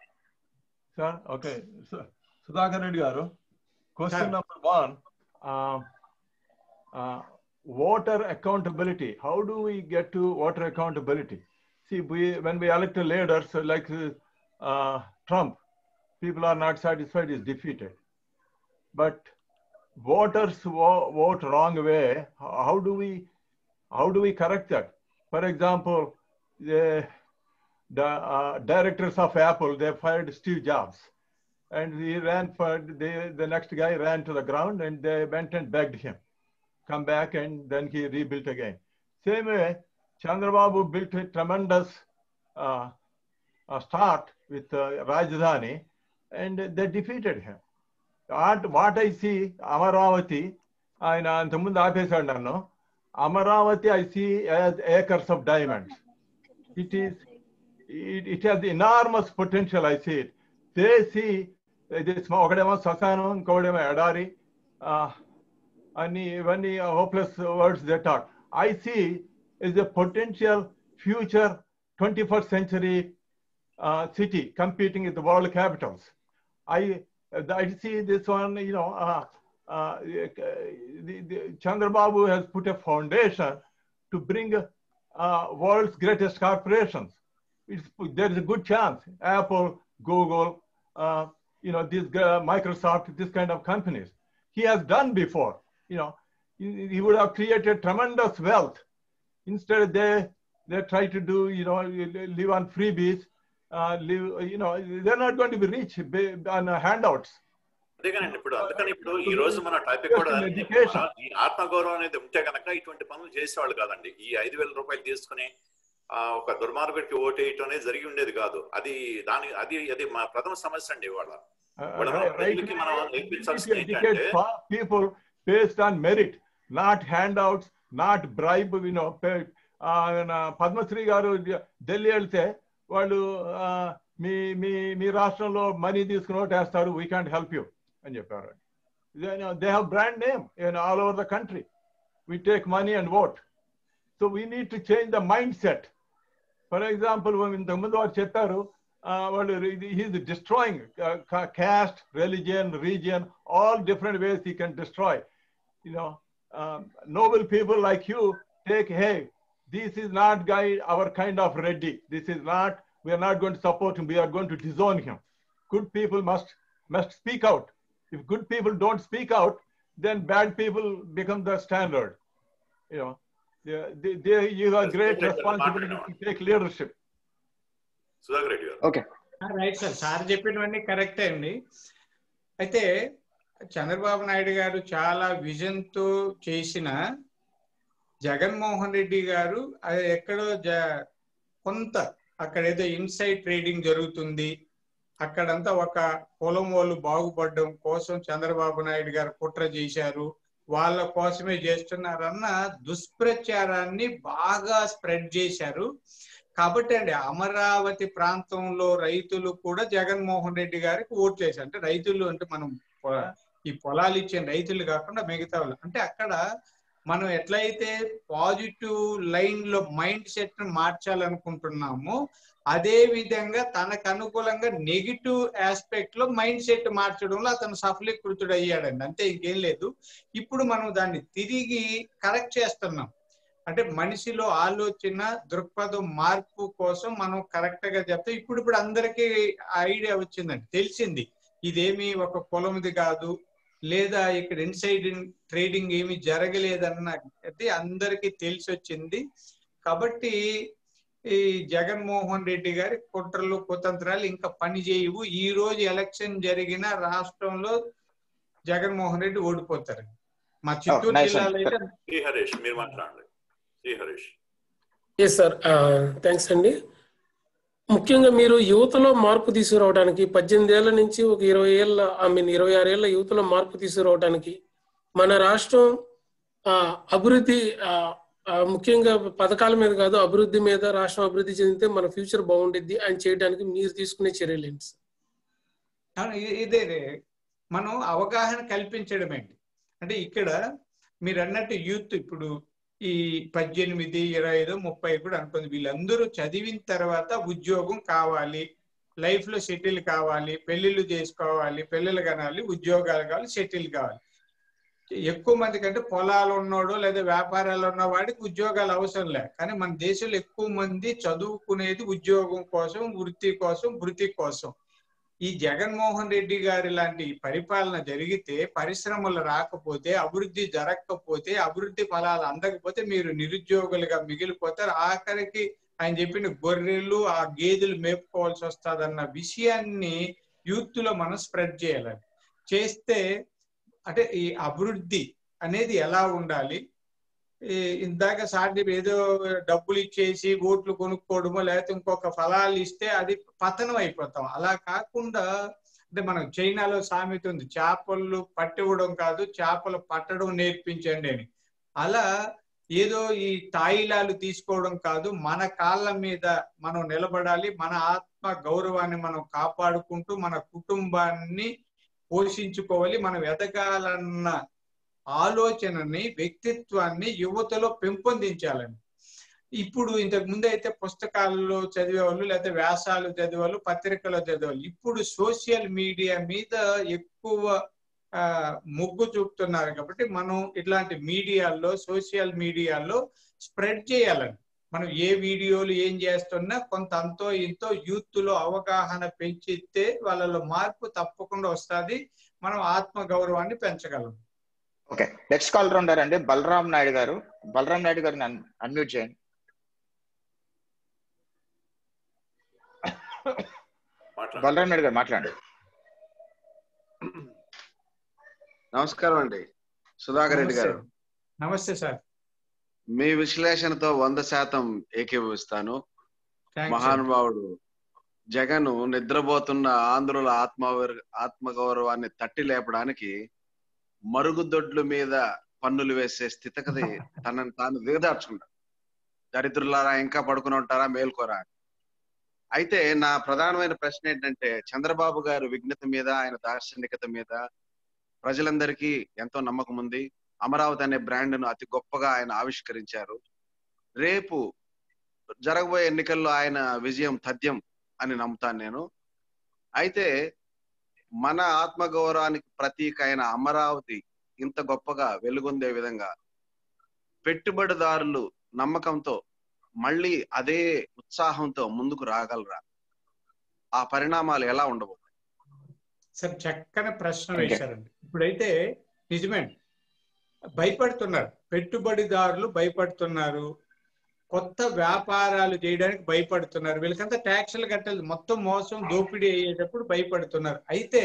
sir okay Sudhakar Reddy garu question number one voter accountability. How do we get to voter accountability? See, we, when we elect leaders like uh, Trump, people are not satisfied, is defeated. But voters vo- vote wrong way. How do we, how do we correct that? For example, the, the uh, directors of Apple, they fired Steve Jobs. And he ran for, the, the next guy ran to the ground and they went and begged him come back and then he rebuilt again. Same way, Chandrababu built a tremendous uh, uh, start with uh, Rajdhani and they defeated him. What, what I see, Amaravati, ఆయన అంతకుముందు ఆపేశాడు నన్ను Amaravati I see acres of diamonds it is it has enormous potential I see it they see ఒకడేమో శ్మశానం ఇంకొకడేమో ఎడారి and when hopeless words they talk. I see is a potential future 21st century uh, city competing with the world capitals. I I see this one, you know, uh, uh, the, the Chandrababu has put a foundation to bring uh, world's greatest corporations. It's, there is a good chance Apple, Google, uh, you know, this uh, Microsoft, this kind of companies. He has done before you know, he, he would have created tremendous wealth. Instead, they they try to do, you know, live on freebies, uh, live, you know, they're not going to be rich on uh, handouts. అదేగానండి ఇప్పుడు అందుకని ఇప్పుడు ఈ రోజు మన టాపిక్ కూడా ఈ ఆత్మగౌరవం అనేది ఉంటే కనుక ఇటువంటి పనులు చేసేవాళ్ళు కాదండి ఈ ఐదు వేల రూపాయలు తీసుకుని ఆ ఒక దుర్మార్గుడికి ఓటు వేయటం అనేది జరిగి ఉండేది కాదు అది దాని అది అది మా ప్రథమ సమస్య అండి ఇవాళ ప్రజలకి మనం నేర్పించాల్సింది ఏంటంటే people based on merit, not handouts, not bribe, you know. Padmashri గారు ఢిల్లీ వెళ్తే వాళ్ళు మీ మీ మీ రాష్ట్రంలో మనీ తీసుకుని ఓటేస్తారు వీ క్యాంట్ హెల్ప్ యూ అని చెప్పారు they have brand name in all over the country we take money and vote so we need to change the mind set for example ఇంతకుముందు వారు చెప్పారు వాళ్ళు he's destroying caste, religion, region, all different ways he can destroy. You know, um, noble people like you take, hey, this is not guy our kind of ready. This is not. We are not going to support him. We are going to disown him. Good people must must speak out. If good people don't speak out, then bad people become the standard. You know, they, they, they, you have great responsibility to take leadership. Sudhakar Reddy garu okay right sir sir చెప్పినవన్నీ కరెక్టే అండి అయితే చంద్రబాబు నాయుడు గారు చాలా విజన్ తో చేసిన జగన్మోహన్ రెడ్డి గారు అది ఎక్కడో జ కొంత అక్కడ ఏదో ఇన్సైడ్ ట్రేడింగ్ జరుగుతుంది అక్కడంతా ఒక పొలం వాళ్ళు బాగుపడడం కోసం చంద్రబాబు నాయుడు గారు కుట్ర చేశారు వాళ్ళ కోసమే చేస్తున్నారన్న దుష్ప్రచారాన్ని బాగా స్ప్రెడ్ చేశారు కాబట్టి అండి అమరావతి ప్రాంతంలో రైతులు కూడా జగన్మోహన్ రెడ్డి గారికి ఓటు చేశారు అంటే రైతులు అంటే మనం పొ- ఈ పొలాలు ఇచ్చిన రైతులు కాకుండా మిగతా వాళ్ళు అంటే అక్కడ మనం ఎట్లయితే పాజిటివ్ లైన్ లో మైండ్ సెట్ ని మార్చాలనుకుంటున్నామో అదే విధంగా తనకు అనుకూలంగా నెగిటివ్ ఆస్పెక్ట్ లో మైండ్ సెట్ మార్చడంలో అతను సఫలీకృతుడు అయ్యాడండి అంతే ఇంకేం లేదు ఇప్పుడు మనం దాన్ని తిరిగి కరెక్ట్ చేస్తున్నాం అంటే మనిషిలో ఆలోచన దృక్పథం మార్పు కోసం మనం కరెక్ట్ గా చెప్తే ఇప్పుడు ఇప్పుడు అందరికీ ఐడియా వచ్చిందండి తెలిసింది ఇదేమి ఒక పొలంది కాదు లేదా ఇక్కడ ఇన్సైడ్ ట్రేడింగ్ ఏమి జరగలేదన్నది అందరికీ తెలిసి వచ్చింది కాబట్టి ఈ జగన్మోహన్ రెడ్డి గారి కుట్రలు కుతంత్రాలు ఇంకా పని చేయవు ఈ రోజు ఎలక్షన్ జరిగిన రాష్ట్రంలో జగన్మోహన్ రెడ్డి ఓడిపోతారు మా చిత్తూరు nice one. జిల్లాలో అయితే శ్రీ హరీష్ మీరు మాట్లాడండి Shri Harish yes sir thanks అండి ముఖ్యంగా మీరు యువతలో మార్పు తీసుకురావడానికి పద్దెనిమిది ఏళ్ల నుంచి ఒక ఇరవై ఏళ్ళ ఐ మీన్ ఇరవై ఆరు ఏళ్ళ యువతలో మార్పు తీసుకురావడానికి మన రాష్ట్రం ఆ, అభివృద్ధి ఆ, ఆ, ముఖ్యంగా పథకాల మీద కాదు అభివృద్ధి మీద రాష్ట్రం అభివృద్ధి చెందితే మన ఫ్యూచర్ బాగుండిద్ది అని చేయడానికి మీరు తీసుకునే చర్యలు ఏంటి సార్ అవును, ఇ- ఇదే ఇదే. మనం అవగాహన కల్పించడమే అంటే ఇక్కడ మీరు అన్నట్టు యూత్ ఇప్పుడు ఈ పద్దెనిమిది ఇరవై ఐదు ముప్పై కూడా అనుకుంది వీళ్ళందరూ చదివిన తర్వాత ఉద్యోగం కావాలి లైఫ్ లో సెటిల్ కావాలి పెళ్లిళ్ళు చేసుకోవాలి పిల్లలు కనాలి ఉద్యోగాలు కావాలి సెటిల్ కావాలి ఎక్కువ మంది కంటే పొలాలు ఉన్నోడు లేదా వ్యాపారాలు ఉన్న వాడికి ఉద్యోగాలు అవసరం లే కానీ మన దేశంలో ఎక్కువ మంది చదువుకునేది ఉద్యోగం కోసం వృత్తి కోసం వృత్తి కోసం ఈ జగన్మోహన్ రెడ్డి గారి లాంటి పరిపాలన జరిగితే పరిశ్రమలు రాకపోతే అభివృద్ధి జరగకపోతే అభివృద్ధి ఫలాలు అందకపోతే మీరు నిరుద్యోగులుగా మిగిలిపోతారు ఆఖరికి ఆయన చెప్పిన గొర్రెలు ఆ గేదెలు మేపుకోవాల్సి వస్తుందన్న విషయాన్ని యూత్ లో మనం స్ప్రెడ్ చేయాలని చేస్తే అంటే ఈ అభివృద్ధి అనేది ఎలా ఉండాలి ఈ ఇందాక సాటి ఏదో డబ్బులు ఇచ్చేసి ఓట్లు కొనుక్కోవడమో లేకపోతే ఇంకొక ఫలాలు ఇస్తే అది పతనం అయిపోతాం అలా కాకుండా అంటే మనం చైనాలో సామెత ఉంది చేపలు పట్టివ్వడం కాదు చేపలు పట్టడం నేర్పించండి అని అలా ఏదో ఈ తాయిలాలు తీసుకోవడం కాదు మన కాళ్ళ మీద మనం నిలబడాలి మన ఆత్మ గౌరవాన్ని మనం కాపాడుకుంటూ మన కుటుంబాన్ని పోషించుకోవాలి మనం ఎదగాలన్న ఆలోచనని వ్యక్తిత్వాన్ని యువతలో పెంపొందించాలని ఇప్పుడు ఇంతకు ముందు అయితే పుస్తకాల్లో చదివేవాళ్ళు లేకపోతే వ్యాసాలు చదివేవాళ్ళు పత్రికలో చదివేవాళ్ళు ఇప్పుడు సోషల్ మీడియా మీద ఎక్కువ ఆ, మొగ్గు చూపుతున్నారు కాబట్టి మనం ఇట్లాంటి మీడియాల్లో సోషల్ మీడియాలో స్ప్రెడ్ చేయాలని మనం ఏ వీడియోలు ఏం చేస్తున్నా కొంత అంతో ఇంతో యూత్ లో అవగాహన పెంచితే వాళ్ళలో మార్పు తప్పకుండా వస్తుంది మనం ఆత్మ గౌరవాన్ని పెంచగలం ఓకే నెక్స్ట్ కాలర్ ఉన్నారండి బలరాం నాయుడు గారు బలరాం నాయుడు గారిని అన్మ్యూట్ చేయండి మాట్లాడండి బలరాం నాయుడు గారు మాట్లాడండి నమస్కారం అండి సుధాకర్ రెడ్డి గారు నమస్తే సార్ మీ విశ్లేషణతో వంద శాతం ఏకీభవిస్తాను థ్యాంక్స్ సార్. మహానుభావుడు జగన్ నిద్రపోతున్న ఆంధ్రుల ఆత్మ ఆత్మగౌరవాన్ని తట్టి లేపడానికి మరుగుదొడ్ల మీద పన్నులు వేసే స్థితిగతి తనని తాను దిగదార్చుకుంటాడు దరిద్రులారా ఇంకా పడుకుని ఉంటారా మేల్కోరా అని. అయితే నా ప్రధానమైన ప్రశ్న ఏంటంటే చంద్రబాబు గారు విఘ్నత మీద ఆయన దార్శనికత మీద ప్రజలందరికీ ఎంతో నమ్మకం ఉంది అమరావతి అనే బ్రాండ్ ను అతి గొప్పగా ఆయన ఆవిష్కరించారు రేపు జరగబోయే ఎన్నికల్లో ఆయన విజయం తథ్యం అని నమ్ముతాను నేను అయితే మన ఆత్మగౌరవానికి ప్రతీక అయిన అమరావతి ఇంత గొప్పగా వెలుగొందే విధంగా పెట్టుబడిదారులు నమ్మకంతో మళ్ళీ అదే ఉత్సాహంతో ముందుకు రాగలరా ఆ పరిణామాలు ఎలా ఉండవు సార్ చక్కని ప్రశ్న Okay. వేశారండి ఇప్పుడైతే నిజమే భయపడుతున్నారు పెట్టుబడిదారులు భయపడుతున్నారు కొత్త వ్యాపారాలు చేయడానికి భయపడుతున్నారు వీళ్ళకంతా ట్యాక్సులు కట్టాలి మొత్తం మోసం దోపిడీ అయ్యేటప్పుడు భయపడుతున్నారు అయితే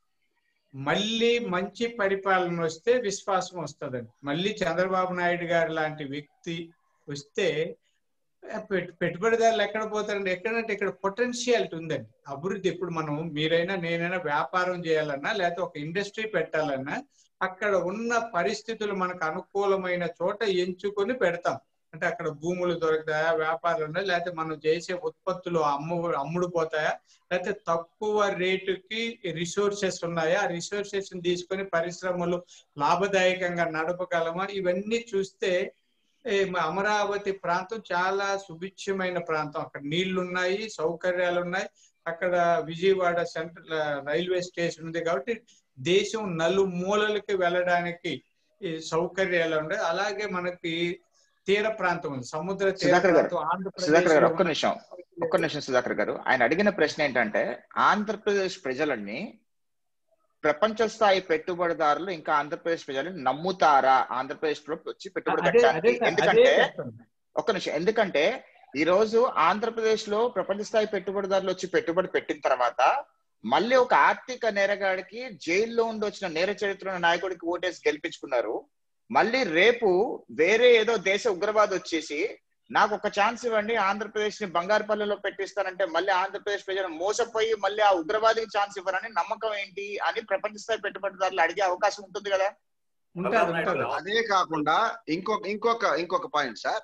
మళ్ళీ మంచి పరిపాలన వస్తే విశ్వాసం వస్తుందండి మళ్ళీ చంద్రబాబు నాయుడు గారు లాంటి వ్యక్తి వస్తే పెట్టు పెట్టుబడిదారులు ఎక్కడ పోతారండి ఎక్కడంటే ఇక్కడ పొటెన్షియాలిటీ ఉందండి అభివృద్ధి ఇప్పుడు మనం మీరైనా నేనైనా వ్యాపారం చేయాలన్నా లేకపోతే ఒక ఇండస్ట్రీ పెట్టాలన్నా అక్కడ ఉన్న పరిస్థితులు మనకు అనుకూలమైన చోట ఎంచుకొని పెడతాం అంటే అక్కడ భూములు దొరుకుతాయా వ్యాపారాలు ఉన్నాయి లేకపోతే మనం చేసే ఉత్పత్తులు అమ్ము అమ్ముడు పోతాయా లేకపోతే తక్కువ రేటుకి రిసోర్సెస్ ఉన్నాయా ఆ రిసోర్సెస్ తీసుకొని పరిశ్రమలు లాభదాయకంగా నడపగలమా ఇవన్నీ చూస్తే ఏ, మ- అమరావతి ప్రాంతం చాలా సుభిక్షమైన ప్రాంతం అక్కడ నీళ్లు ఉన్నాయి సౌకర్యాలు ఉన్నాయి అక్కడ విజయవాడ సెంట్రల్ రైల్వే స్టేషన్ ఉంది కాబట్టి దేశం నలుమూలలకి వెళ్ళడానికి ఈ సౌకర్యాలు ఉన్నాయి అలాగే మనకి తీర ప్రాంతం ఉంది సముద్ర తీర సుధాకర్ గారు ప్రాంతం సుధాకర్ గారు ఒక్క ఆంధ్రప్రదేశ్ నిమిషం ఒక్క నిమిషం సుధాకర్ గారు ఆయన అడిగిన ప్రశ్న ఏంటంటే ఆంధ్రప్రదేశ్ ప్రజలన్నీ ప్రపంచ స్థాయి పెట్టుబడిదారులు ఇంకా ఆంధ్రప్రదేశ్ ప్రజలు నమ్ముతారా ఆంధ్రప్రదేశ్ లో వచ్చి పెట్టుబడి అదే అదే పెట్టడానికి సార్, అదే ఎందుకంటే చెప్తాను. ఒక్క నిమిషం ఎందుకంటే ఈ రోజు ఆంధ్రప్రదేశ్ లో ప్రపంచ స్థాయి పెట్టుబడిదారులు వచ్చి పెట్టుబడి పెట్టిన తర్వాత మళ్ళీ ఒక ఆర్థిక నేరగాడికి జైల్లో ఉండి వచ్చిన నేర చరిత్ర ఉన్న నాయకుడికి ఓటేసి గెలిపించుకున్నారు మళ్ళీ రేపు వేరే ఏదో దేశ ఉగ్రవాదం వచ్చేసి నాకు ఒక ఛాన్స్ ఇవ్వండి ఆంధ్రప్రదేశ్ ని బంగారుపల్లిలో పెట్టిస్తానంటే మళ్ళీ ఆంధ్రప్రదేశ్ ప్రజలు మోసపోయి మళ్ళీ ఆ ఉగ్రవాదికి ఛాన్స్ ఇవ్వరని నమ్మకం ఏంటి అని ప్రపంచ స్థాయి పెట్టుబడిదారులు అడిగే అవకాశం ఉంటుంది కదా ఉంటారు ఉంటారు అదే కాకుండా ఇంకొక ఇంకొక ఇంకొక పాయింట్ సార్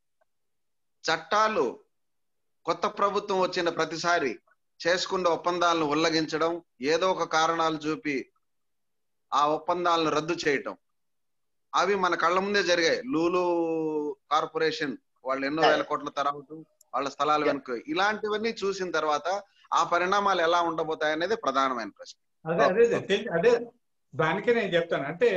చట్టాలు కొత్త ప్రభుత్వం వచ్చిన ప్రతిసారి చేసుకున్న ఒప్పందాలను ఉల్లంఘించడం ఏదో ఒక కారణాలు చూపి ఆ ఒప్పందాలను రద్దు చేయటం అవి మన కళ్ళ ముందే జరిగాయి లూలు కార్పొరేషన్ వాళ్ళు ఎన్నో వేల కోట్ల తర్వాత వాళ్ళ స్థలాలు వెనుక ఇలాంటివన్నీ చూసిన తర్వాత ఆ పరిణామాలు ఎలా ఉండబోతాయి అనేది ప్రధానమైన ప్రశ్న అదే అదే అదే తెలి- అదే దానికే నేను చెప్తాను అంటే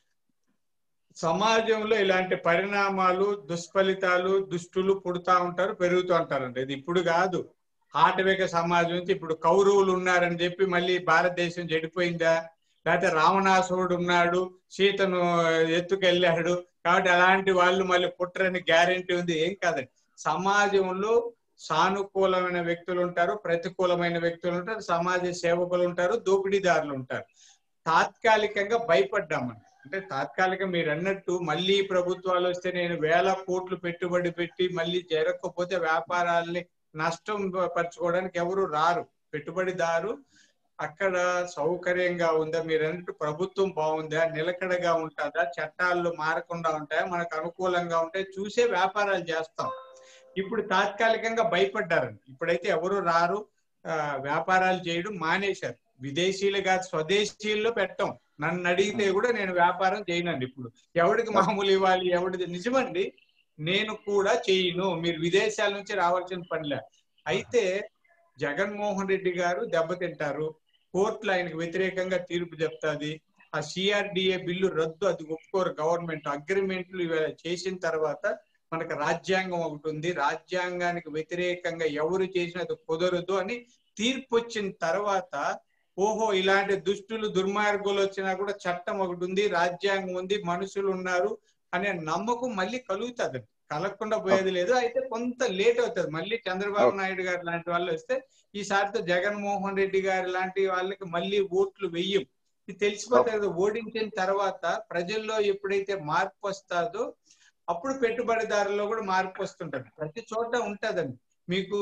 సమాజంలో ఇలాంటి పరిణామాలు దుష్ఫలితాలు దుష్టులు పుడతా ఉంటారు పెరుగుతూ ఉంటారండి ఇది ఇప్పుడు కాదు ఆటవిక సమాజం నుంచి ఇప్పుడు కౌరవులు ఉన్నారని చెప్పి మళ్ళీ భారతదేశం చెడిపోయిందా లేకపోతే రావణాసురుడు ఉన్నాడు సీతను ఎత్తుకెళ్ళాడు కాబట్టి అలాంటి వాళ్ళు మళ్ళీ పుట్టరని గ్యారెంటీ ఉంది ఏం కాదండి సమాజంలో సానుకూలమైన వ్యక్తులు ఉంటారు ప్రతికూలమైన వ్యక్తులు ఉంటారు సమాజ సేవకులు ఉంటారు దోపిడీదారులు ఉంటారు తాత్కాలికంగా భయపడ్డామని అంటే తాత్కాలికంగా మీరు అన్నట్టు మళ్ళీ ప్రభుత్వాలు వస్తే నేను వేల కోట్లు పెట్టుబడి పెట్టి మళ్ళీ జరగకపోతే వ్యాపారాల్ని నష్టం పరచుకోవడానికి ఎవరు రారు పెట్టుబడిదారు అక్కడ సౌకర్యంగా ఉందా మీరు అన్నట్టు ప్రభుత్వం బాగుందా నిలకడగా ఉంటుందా చట్టాలు మారకుండా ఉంటాయా మనకు అనుకూలంగా ఉంటాయి చూసే వ్యాపారాలు చేస్తాం ఇప్పుడు తాత్కాలికంగా భయపడ్డారండి ఇప్పుడైతే ఎవరు రారు ఆ, వ్యాపారాలు చేయడం మానేశారు విదేశీయులు కాదు స్వదేశీయుల్లో పెట్టాం నన్ను అడిగితే కూడా నేను వ్యాపారం చేయనండి ఇప్పుడు ఎవడికి మామూలు ఇవ్వాలి ఎవడిది నిజమండి నేను కూడా చేయను మీరు విదేశాల నుంచి రావాల్సిన పనిలే అయితే జగన్మోహన్ రెడ్డి గారు దెబ్బతింటారు కోర్టులు ఆయనకు వ్యతిరేకంగా తీర్పు చెప్తాది ఆ సిఆర్డిఏ బిల్లు రద్దు అది ఒప్పుకోరు గవర్నమెంట్ అగ్రిమెంట్లు ఇవాళ చేసిన తర్వాత మనకు రాజ్యాంగం ఒకటి ఉంది రాజ్యాంగానికి వ్యతిరేకంగా ఎవరు చేసినా అది కుదరదు అని తీర్పు వచ్చిన తర్వాత ఓహో ఇలాంటి దుష్టులు దుర్మార్గులు వచ్చినా కూడా చట్టం ఒకటి ఉంది రాజ్యాంగం ఉంది మనుషులు ఉన్నారు అనే నమ్మకం మళ్ళీ కలుగుతుంది కలగకుండా పోయేది లేదు అయితే కొంత లేట్ అవుతుంది మళ్ళీ చంద్రబాబు నాయుడు గారు లాంటి వాళ్ళు వస్తే ఈసారితో జగన్మోహన్ రెడ్డి గారి లాంటి వాళ్ళకి మళ్ళీ ఓట్లు వెయ్యం ఇది తెలిసిపోతుంది కదా ఓడించిన తర్వాత ప్రజల్లో ఎప్పుడైతే మార్పు వస్తుందో అప్పుడు పెట్టుబడిదారుల్లో కూడా మార్పు వస్తుంటది ప్రతి చోట ఉంటదండి మీకు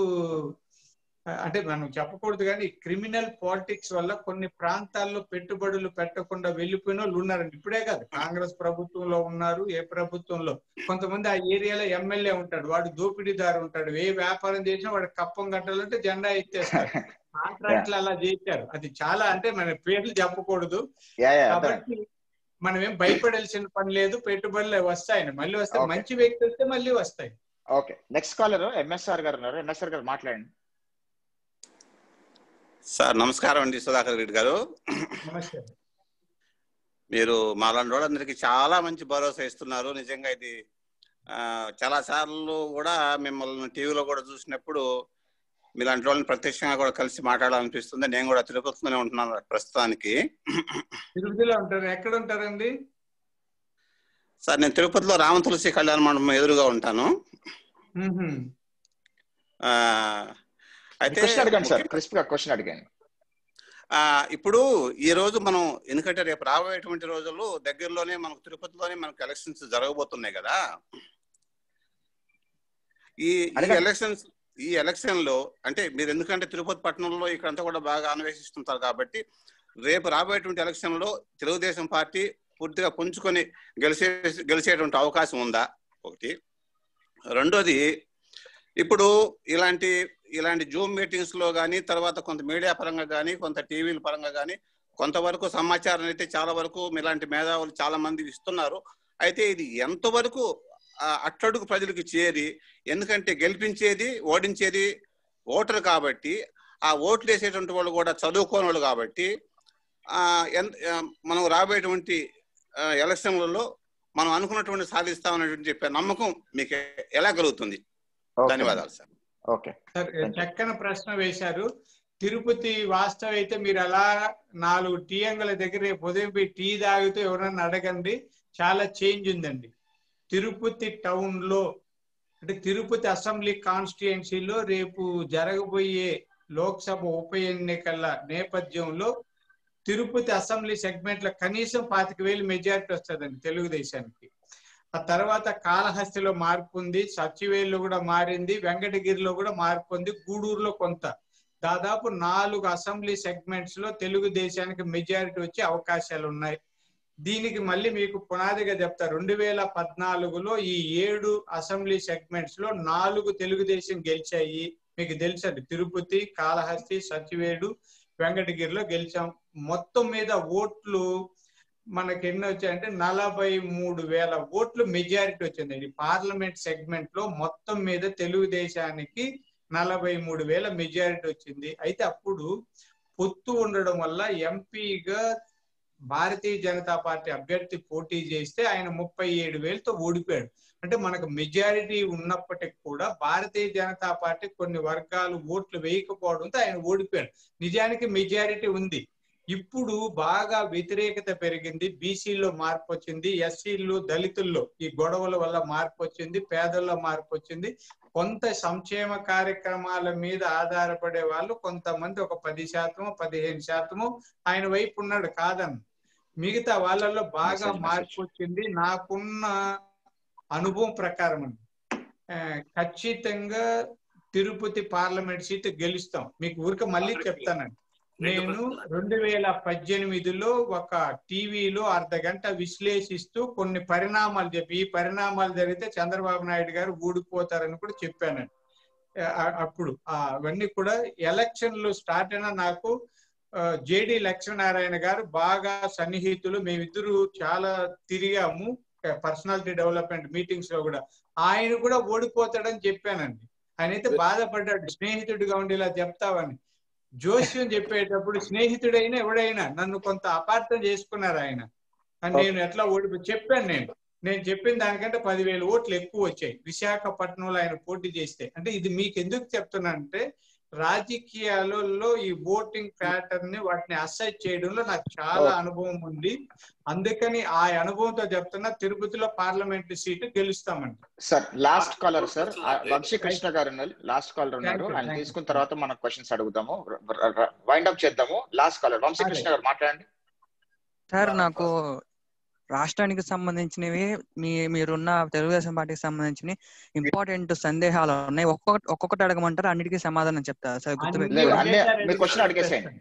ఆ, అంటే మనం చెప్పకూడదు కానీ క్రిమినల్ పాలిటిక్స్ వల్ల కొన్ని ప్రాంతాల్లో పెట్టుబడులు పెట్టకుండా వెళ్ళిపోయిన వాళ్ళు ఉన్నారండి ఇప్పుడే కాదు కాంగ్రెస్ ప్రభుత్వంలో ఉన్నారు ఏ ప్రభుత్వంలో కొంతమంది ఆ ఏరియాలో ఎమ్మెల్యే ఉంటాడు వాడు దోపిడీదారు ఉంటాడు ఏ వ్యాపారం చేసినా వాడు కప్పం కట్టాలంటే జెండా ఎత్తేస్తాడు కాంట్రాక్ట్లు అలా చేశారు అది చాలా అంటే మన పేర్లు చెప్పకూడదు యా యా కాబట్టి మనం ఏం భయపడాల్సిన పని లేదు పెట్టుబడులు వస్తాయని మళ్ళీ వస్తాయి Okay. మంచి వ్యక్తి వస్తే మళ్ళీ వస్తాయి ఓకే నెక్స్ట్ కాలర్ ఎంఎస్ఆర్ గారు ఉన్నారు ఎంఎస్ఆర్ గారు మాట్లాడండి సార్ నమస్కారం అండి సుధాకర్ రెడ్డి గారు నమస్తే మీరు మాలాంటి వాళ్ళందరికీ చాలా మంచి భరోసా ఇస్తున్నారు నిజంగా ఇది ఆ, చాలా సార్లు కూడా మిమ్మల్ని టీవీలో కూడా చూసినప్పుడు మీలాంటి వాళ్ళని ప్రత్యక్షంగా కూడా కలిసి మాట్లాడాలనిపిస్తుంది నేను కూడా తిరుపతిలోనే ఉంటున్నాను ప్రస్తుతానికి తిరుపతిలో ఉంటారు ఎక్కడ ఉంటారండి సార్ నేను తిరుపతిలో రామ తులసి కళ్యాణ మండపం ఎదురుగా ఉంటాను ఆ, అయితే క్వశ్చన్ అడగండి సార్ ముఖ్య- క్రిస్ప్ గా క్వశ్చన్ అడిగాను ఆ, ఇప్పుడు ఈ రోజు మనం ఎందుకంటే రేపు రాబోయేటువంటి రోజుల్లో దగ్గరలోనే మనకు తిరుపతిలోనే మనకు ఎలక్షన్స్ జరగబోతున్నాయి కదా ఈ ఈ అడగండి. ఎలక్షన్స్ ఈ ఎలక్షన్ లో అంటే మీరు ఎందుకంటే తిరుపతి పట్టణంలో ఇక్కడంతా కూడా బాగా అన్వేషిస్తుంటారు కాబట్టి రేపు రాబోయేటువంటి ఎలక్షన్ లో తెలుగుదేశం పార్టీ పూర్తిగా పుంజుకొని గెలిచే గెలిచేటువంటి అవకాశం ఉందా ఒకటి రెండోది ఇప్పుడు ఇలాంటి ఇలాంటి జూమ్ మీటింగ్స్ లో కానీ తర్వాత కొంత మీడియా పరంగా కానీ కొంత టీవీల పరంగా కానీ కొంతవరకు సమాచారం అయితే చాలా వరకు ఇలాంటి మేధావులు చాలా మంది ఇస్తున్నారు అయితే ఇది ఎంతవరకు ఆ, అట్టడుగు ప్రజలకు చేరి ఎందుకంటే గెలిపించేది ఓడించేది ఓటర్ కాబట్టి ఆ ఓట్లు వేసేటువంటి వాళ్ళు కూడా చదువుకోని వాళ్ళు కాబట్టి ఆ, ఎంత- ఆ, మనం రాబోయేటువంటి ఆ, ఎలక్షన్లలో మనం అనుకున్నటువంటి సాధిస్తామనేటువంటి చెప్పే నమ్మకం మీకు ఎలా కలుగుతుంది ఓకే. ధన్యవాదాలు సార్ ఓకే సార్ చక్కని ప్రశ్న వేశారు తిరుపతి వాస్తవ అయితే మీరు అలా నాలుగు టీ అంగల దగ్గర రేపు ఉదయం పోయి టీ తాగితే ఎవరన్నా అడగండి చాలా చేంజ్ ఉందండి తిరుపతి టౌన్ లో అంటే తిరుపతి అసెంబ్లీ కాన్స్టిట్యుయెన్సీలో రేపు జరగబోయే లోక్సభ ఉప ఎన్నికల నేపథ్యంలో తిరుపతి అసెంబ్లీ సెగ్మెంట్ లో కనీసం పాతిక వేలు మెజారిటీ వస్తుందండి తెలుగుదేశానికి ఆ తర్వాత కాళహస్తిలో మార్పు ఉంది సచివేల్లో కూడా మారింది వెంకటగిరిలో కూడా మార్పు ఉంది గూడూరులో కొంత దాదాపు నాలుగు అసెంబ్లీ సెగ్మెంట్స్ లో తెలుగుదేశానికి మెజారిటీ వచ్చే అవకాశాలు ఉన్నాయి దీనికి మళ్ళీ మీకు పునాదిగా చెప్తా రెండు వేల పద్నాలుగులో ఈ ఏడు అసెంబ్లీ సెగ్మెంట్స్ లో నాలుగు తెలుగుదేశం గెలిచాయి మీకు తెలుసండి తిరుపతి కాళహస్తి సచివేడు వెంకటగిరిలో గెలిచాం మొత్తం మీద ఓట్లు మనకి ఎన్ని వచ్చాయంటే నలభై మూడు వేల ఓట్లు మెజారిటీ వచ్చిందండి పార్లమెంట్ సెగ్మెంట్ లో మొత్తం మీద తెలుగుదేశానికి నలభై మూడు వేల మెజారిటీ వచ్చింది అయితే అప్పుడు పొత్తు ఉండడం వల్ల ఎంపీగా భారతీయ జనతా పార్టీ అభ్యర్థి పోటీ చేస్తే ఆయన ముప్పై ఏడు వేలతో ఓడిపోయాడు అంటే మనకు మెజారిటీ ఉన్నప్పటికి కూడా భారతీయ జనతా పార్టీ కొన్ని వర్గాలు ఓట్లు వేయకపోవడంతో ఆయన ఓడిపోయాడు నిజానికి మెజారిటీ ఉంది ఇప్పుడు బాగా వ్యతిరేకత పెరిగింది బీసీలో మార్పు వచ్చింది ఎస్సీలు దళితుల్లో ఈ గొడవల వల్ల మార్పు వచ్చింది పేదల్లో మార్పు వచ్చింది కొంత సంక్షేమ కార్యక్రమాల మీద ఆధారపడే వాళ్ళు కొంతమంది ఒక పది శాతము పదిహేను శాతము ఆయన వైపు ఉన్నాడు కాదని మిగతా వాళ్ళల్లో బాగా మార్పు వచ్చింది నాకున్న అనుభవం ప్రకారం అండి ఆ, ఖచ్చితంగా తిరుపతి పార్లమెంట్ సీటు గెలుస్తాం మీకు ఊరిక మళ్ళీ చెప్తానండి నేను రెండు వేల పద్దెనిమిదిలో ఒక టీవీలో అర్ధ గంట విశ్లేషిస్తూ కొన్ని పరిణామాలు చెప్పి ఈ పరిణామాలు జరిగితే చంద్రబాబు నాయుడు గారు ఊడిపోతారని కూడా చెప్పానండి ఆ- అప్పుడు ఆ, అవన్నీ కూడా ఎలక్షన్లు స్టార్ట్ అయినా నాకు జేడి లక్ష్మీనారాయణ గారు బాగా సన్నిహితులు మేమిద్దరు చాలా తిరిగాము పర్సనాలిటీ డెవలప్మెంట్ మీటింగ్స్ లో కూడా ఆయన కూడా ఓడిపోతాడని చెప్పానండి ఆయన అయితే బాధపడ్డాడు స్నేహితుడిగా ఉండి ఇలా చెప్తావని జోస్యం చెప్పేటప్పుడు స్నేహితుడైనా ఎవడైనా నన్ను కొంత అపార్థం చేసుకున్నారు ఆయన అని నేను ఎట్లా ఓడిపో చెప్పాను నేను నేను చెప్పిన దానికంటే పదివేల ఓట్లు ఎక్కువ వచ్చాయి విశాఖపట్నంలో ఆయన పోటీ చేస్తే అంటే ఇది మీకు ఎందుకు చెప్తున్నానంటే రాజకీయాలలో ఈ ఓటింగ్ ప్యాటర్న్ ని వాటిని అసైజ్ చేయడంలో నాకు చాలా అనుభవం ఉంది అందుకని ఆ అనుభవంతో చెప్తున్నా తిరుపతిలో పార్లమెంట్ సీటు గెలుస్తామండి sir last caller sir Vamsi Krishna garu ఉన్నారు లాస్ట్ కాలర్ ఉన్నారు Thank you, ఆయన thank you. తీసుకున్న తర్వాత మనం క్వశ్చన్స్ అడుగుదాము వైండ్ అప్ చేద్దాము లాస్ట్ కాలర్ వంశీ కృష్ణ గారు మాట్లాడండి సార్ నాకు రాష్ట్రానికి సంబంధించినవి మీ మీరున్న తెలుగుదేశం పార్టీకి సంబంధించిన ఇంపార్టెంట్ సందేహాలు ఉన్నాయి ఒక్కొక్కటి ఒక్కొక్కటి అడగమంటారు అన్నిటికీ సమాధానం చెప్తారు సార్ లేదు గుర్తుపెట్టుకోండి అన్నీ మీ క్వశ్చన్ అడిగేసేయండి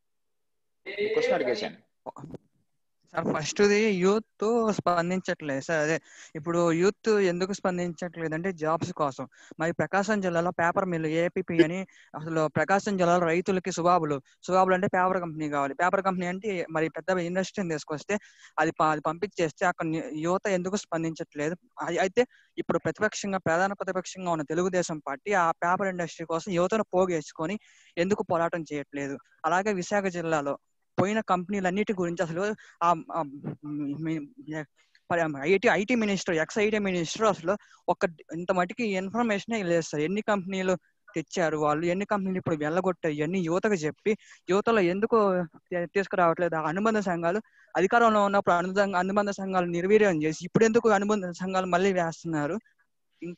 మీ క్వశ్చన్ అడిగేసేయండి సార్ ఫస్ట్ది యూత్ స్పందించట్లేదు సార్ అదే ఇప్పుడు యూత్ ఎందుకు స్పందించట్లేదు అంటే జాబ్స్ కోసం మరి ప్రకాశం జిల్లాలో పేపర్ మిల్లు ఏపీపీ అని అసలు ప్రకాశం జిల్లాలో రైతులకి సుబాబులు సుబాబులు అంటే పేపర్ కంపెనీ కావాలి పేపర్ కంపెనీ అంటే మరి పెద్ద ఇండస్ట్రీని తీసుకొస్తే అది ప- అది పంపించేస్తే అక్కడ ని- యువత ఎందుకు స్పందించట్లేదు అది అయితే ఇప్పుడు ప్రతిపక్షంగా ప్రధాన ప్రతిపక్షంగా ఉన్న తెలుగుదేశం పార్టీ ఆ పేపర్ ఇండస్ట్రీ కోసం యువతను పోగేసుకొని ఎందుకు పోరాటం చేయట్లేదు అలాగే విశాఖ జిల్లాలో పోయిన కంపెనీలన్నిటి గురించి అసలు IT IT minister ex IT minister అసలు ఒక ఇంత మటుకి ఇన్ఫర్మేషన్ లేదు సార్ ఎన్ని కంపెనీలు తెచ్చారు వాళ్ళు ఎన్ని కంపెనీలు ఇప్పుడు వెళ్ళగొట్టాయి ఇవన్నీ యువతకు చెప్పి యువతలో ఎందుకు తీ- తీసుకురావట్లేదు ఆ అనుబంధ సంఘాలు అధికారంలో ఉన్నప్పుడు అనుబంధ అనుబంధ సంఘాలు నిర్వీర్యం చేసి ఇప్పుడు ఎందుకు అనుబంధ సంఘాలు మళ్ళీ వేస్తున్నారు ఇంకా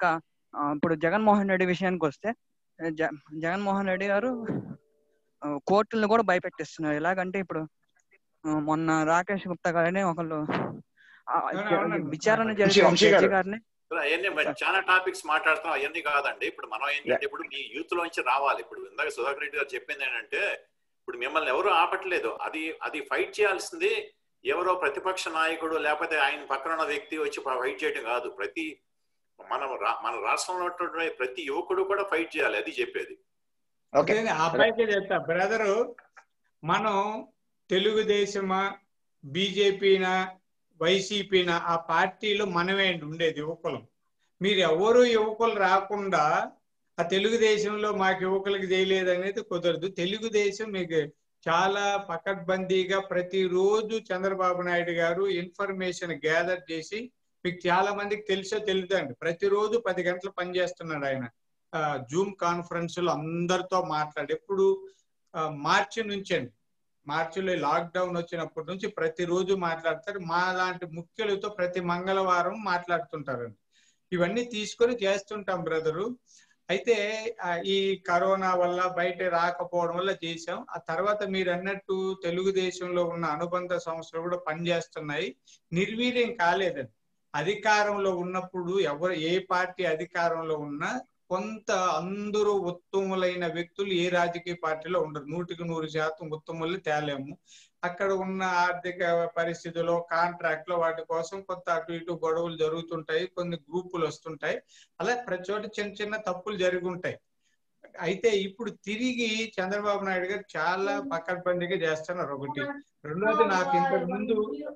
ఆ, ఇప్పుడు జగన్మోహన్ రెడ్డి విషయానికి వస్తే జ- జగన్మోహన్ రెడ్డి గారు ఆ, కోర్టులను కూడా భయపెట్టిస్తున్నారు ఎలాగంటే ఇప్పుడు ఆ, మొన్న రాకేష్ గుప్తా గారిని ఒకళ్ళు ఆ, జ- విచారణ జరిగిన వంశీ గారు. జడ్జి గారిని అవన్నీ మరి చాలా టాపిక్స్ మాట్లాడుతాం అవన్నీ కాదండి ఇప్పుడు మనం ఏంటంటే ఇప్పుడు మీ యూత్ లోంచి రావాలి ఇప్పుడు ఇందాక సుధాకర్ రెడ్డి గారు చెప్పింది ఏంటంటే ఇప్పుడు మిమ్మల్ని ఎవరు ఆపట్లేదు అది అది ఫైట్ చేయాల్సింది ఎవరో ప్రతిపక్ష నాయకుడు లేకపోతే ఆయన పక్కన ఉన్న వ్యక్తి వచ్చి ఫైట్ చేయడం కాదు ప్రతి మన రా- మన రాష్ట్రంలో ఉన్నటువంటి ప్రతి యువకుడు కూడా ఫైట్ చేయాలి అది చెప్పేది ఓకే అదే ఆ అబ్బాయికే చెప్తా బ్రదరు మనం తెలుగుదేశమా బీజేపీనా వైసీపీనా ఆ పార్టీలో మనమే ఉండేది యువకులం మీరు ఎవరు యువకులు రాకుండా ఆ తెలుగుదేశంలో మాకు యువకులకి చేయలేదు అనేది కుదరదు తెలుగుదేశం మీకు చాలా పకడ్బందీగా ప్రతిరోజు చంద్రబాబు నాయుడు గారు ఇన్ఫర్మేషన్ గ్యాదర్ చేసి మీకు చాలా మందికి తెలుసో తెలియదండి ప్రతిరోజు పది గంటలు పనిచేస్తున్నాడు ఆయన జూమ్ కాన్ఫరెన్స్ లో అందరితో మాట్లాడి ఎప్పుడు ఆ, మార్చి నుంచి అండి మార్చిలో లాక్డౌన్ వచ్చినప్పటి నుంచి ప్రతిరోజు మాట్లాడతారు మా లాంటి ముఖ్యులతో ప్రతి మంగళవారం మాట్లాడుతుంటారండి ఇవన్నీ తీసుకొని చేస్తుంటాం బ్రదరు అయితే ఆ, ఈ కరోనా వల్ల బయట రాకపోవడం వల్ల చేసాం ఆ తర్వాత మీరు అన్నట్టు తెలుగుదేశంలో ఉన్న అనుబంధ సంస్థలు కూడా పనిచేస్తున్నాయి నిర్వీర్యం కాలేదండి అధికారంలో ఉన్నప్పుడు ఎవరు ఏ పార్టీ అధికారంలో ఉన్నా కొంత అందరూ ఉత్తములైన వ్యక్తులు ఏ రాజకీయ పార్టీలో ఉండరు నూటికి నూరు శాతం ఉత్తములు తేలేము అక్కడ ఉన్న ఆర్థిక పరిస్థితుల్లో కాంట్రాక్ట్ లో వాటి కోసం కొంత అటు ఇటు గొడవలు జరుగుతుంటాయి కొన్ని గ్రూపులు వస్తుంటాయి అలా ప్రతి చోట చిన్న చిన్న తప్పులు జరిగి ఉంటాయి అయితే ఇప్పుడు తిరిగి చంద్రబాబు నాయుడు గారు చాలా పకడ్బందీగా చేస్తున్నారు ఒకటి రెండోది నాకు ఇంతకు ముందు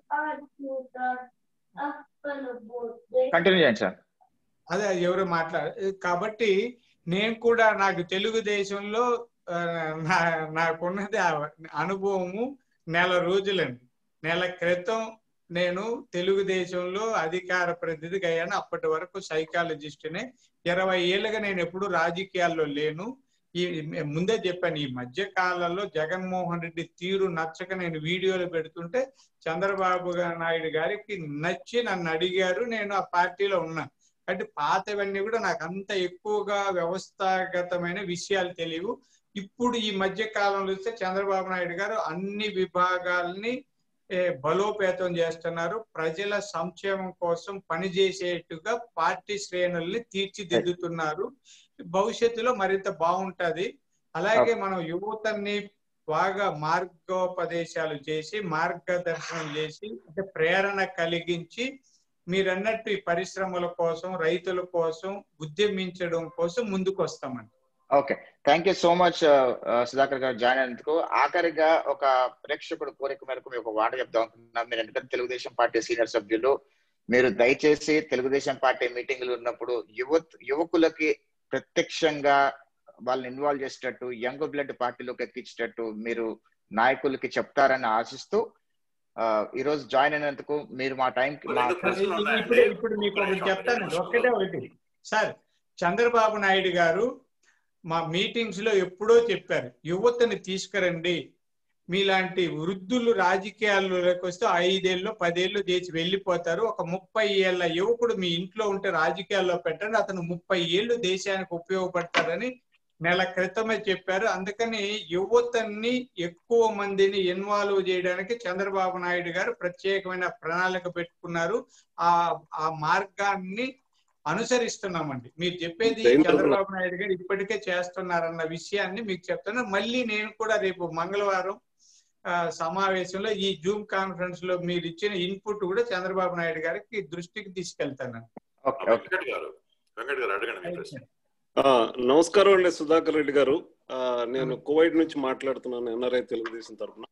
కంటిన్యూ చేయండి సార్ అదే ఎవరు మాట్లాడ కాబట్టి నేను కూడా నాకు తెలుగుదేశంలో ఆ, నా నాకున్నది ఆ అనుభవము నెల రోజులండి నెల క్రితం నేను తెలుగుదేశంలో అధికార ప్రతినిధిగా అయ్యాను అప్పటి వరకు సైకాలజిస్ట్నే ఇరవై ఏళ్ళుగా నేను ఎప్పుడు రాజకీయాల్లో లేను ఈ ముందే చెప్పాను ఈ మధ్య కాలంలో జగన్మోహన్ రెడ్డి తీరు నచ్చక నేను వీడియోలు పెడుతుంటే చంద్రబాబు గా- నాయుడు గారికి నచ్చి నన్ను అడిగారు నేను ఆ పార్టీలో ఉన్నా అంటే పాతవన్నీ కూడా నాకు అంత ఎక్కువగా వ్యవస్థాగతమైన విషయాలు తెలియవు ఇప్పుడు ఈ మధ్య కాలంలో చూస్తే చంద్రబాబు నాయుడు గారు అన్ని విభాగాల్ని ఏ, బలోపేతం చేస్తున్నారు ప్రజల సంక్షేమం కోసం పనిచేసేట్టుగా పార్టీ శ్రేణుల్ని తీర్చిదిద్దుతున్నారు భవిష్యత్తులో మరింత బాగుంటది అలాగే మనం యువతని బాగా మార్గోపదేశాలు చేసి మార్గదర్శనం చేసి అంటే ప్రేరణ కలిగించి మీరన్నట్టు ఈ పరిశ్రమల కోసం రైతుల కోసం ఉద్యమించడం కోసం ముందుకు వస్తామండి okay thank you so much Sudhakar garu join అయినందుకు ఆఖరిగా ఒక ప్రేక్షకుడు కోరిక మేరకు మీకు ఒక మాట చెప్దాం అనుకుంటున్నాం మీరు ఎందుకంటే తెలుగుదేశం పార్టీ సీనియర్ సభ్యులు మీరు దయచేసి తెలుగుదేశం పార్టీ మీటింగ్లు ఉన్నప్పుడు యువ యువకులకి ప్రత్యక్షంగా వాళ్ళని ఇన్వాల్వ్ చేసేటట్టు యంగ్ బ్లడ్ పార్టీలోకి ఎక్కించేటట్టు మీరు నాయకులకి చెప్తారని ఆశిస్తూ ఆ, ఈ రోజు జాయిన్ అయినందుకు మీరు మా టైం మా ఇప్పుడు ఇప్పుడు మీకు ఒకటి చెప్తాను ఒక్కటే ఒకటి సార్ చంద్రబాబు నాయుడు గారు మా మీటింగ్స్ లో ఎప్పుడో చెప్పారు యువతని తీసుకురండి మీలాంటి వృద్ధులు రాజకీయాల్లోకి వస్తే ఐదేళ్ళు పదేళ్ళు చేసి వెళ్ళిపోతారు ఒక ముప్పై ఏళ్ళ యువకుడు మీ ఇంట్లో ఉంటే రాజకీయాల్లో పెట్టండి అతను ముప్పై ఏళ్ళు దేశానికి ఉపయోగపడతారని నెల క్రితమే చెప్పారు అందుకని యువతని ఎక్కువ మందిని ఇన్వాల్వ్ చేయడానికి చంద్రబాబు నాయుడు గారు ప్రత్యేకమైన ప్రణాళిక పెట్టుకున్నారు ఆ ఆ మార్గాన్ని అనుసరిస్తున్నామండి మీరు చెప్పేది జయంతి చంద్రబాబు నాయుడు గారు ఇప్పటికే చేస్తున్నారన్న విషయాన్ని మీకు చెప్తాను మళ్ళీ నేను కూడా రేపు మంగళవారం ఆ, సమావేశంలో ఈ జూమ్ కాన్ఫరెన్స్ లో మీరు ఇచ్చిన ఇన్పుట్ కూడా చంద్రబాబు నాయుడు గారికి దృష్టికి తీసుకెళ్తాను వెంకట్ గారు వెంకట్ గారు అడగండి మీ ప్రశ్న ఆ, నమస్కారం అండి సుధాకర్ రెడ్డి గారు ఆ, నేను కువైట్ నుంచి మాట్లాడుతున్నాను ఎన్ఆర్ఐ తెలుగుదేశం తరఫున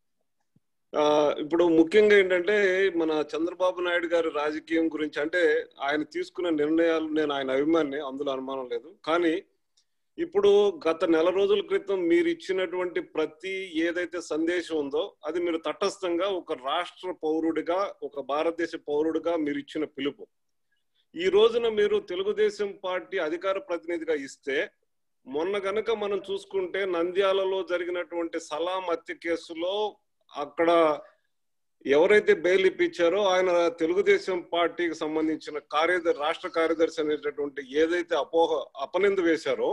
ఆ, ఇప్పుడు ముఖ్యంగా ఏంటంటే మన చంద్రబాబు నాయుడు గారి రాజకీయం గురించి అంటే ఆయన తీసుకున్న నిర్ణయాలు నేను ఆయన అభిమాని అందులో అనుమానం లేదు కానీ ఇప్పుడు గత నెల రోజుల క్రితం మీరు ఇచ్చినటువంటి ప్రతి ఏదైతే సందేశం ఉందో అది మీరు తటస్థంగా ఒక రాష్ట్ర పౌరుడిగా ఒక భారతదేశ పౌరుడిగా మీరు ఇచ్చిన పిలుపు ఈ రోజున మీరు తెలుగుదేశం పార్టీ అధికార ప్రతినిధిగా ఇస్తే మొన్న గనక మనం చూసుకుంటే నంద్యాలలో జరిగినటువంటి సలాం హత్య కేసులో అక్కడ ఎవరైతే బెయిల్ ఇప్పించారో ఆయన తెలుగుదేశం పార్టీకి సంబంధించిన కార్యదర్శి రాష్ట్ర కార్యదర్శి అనేటటువంటి ఏదైతే అపోహ అపనింద వేశారో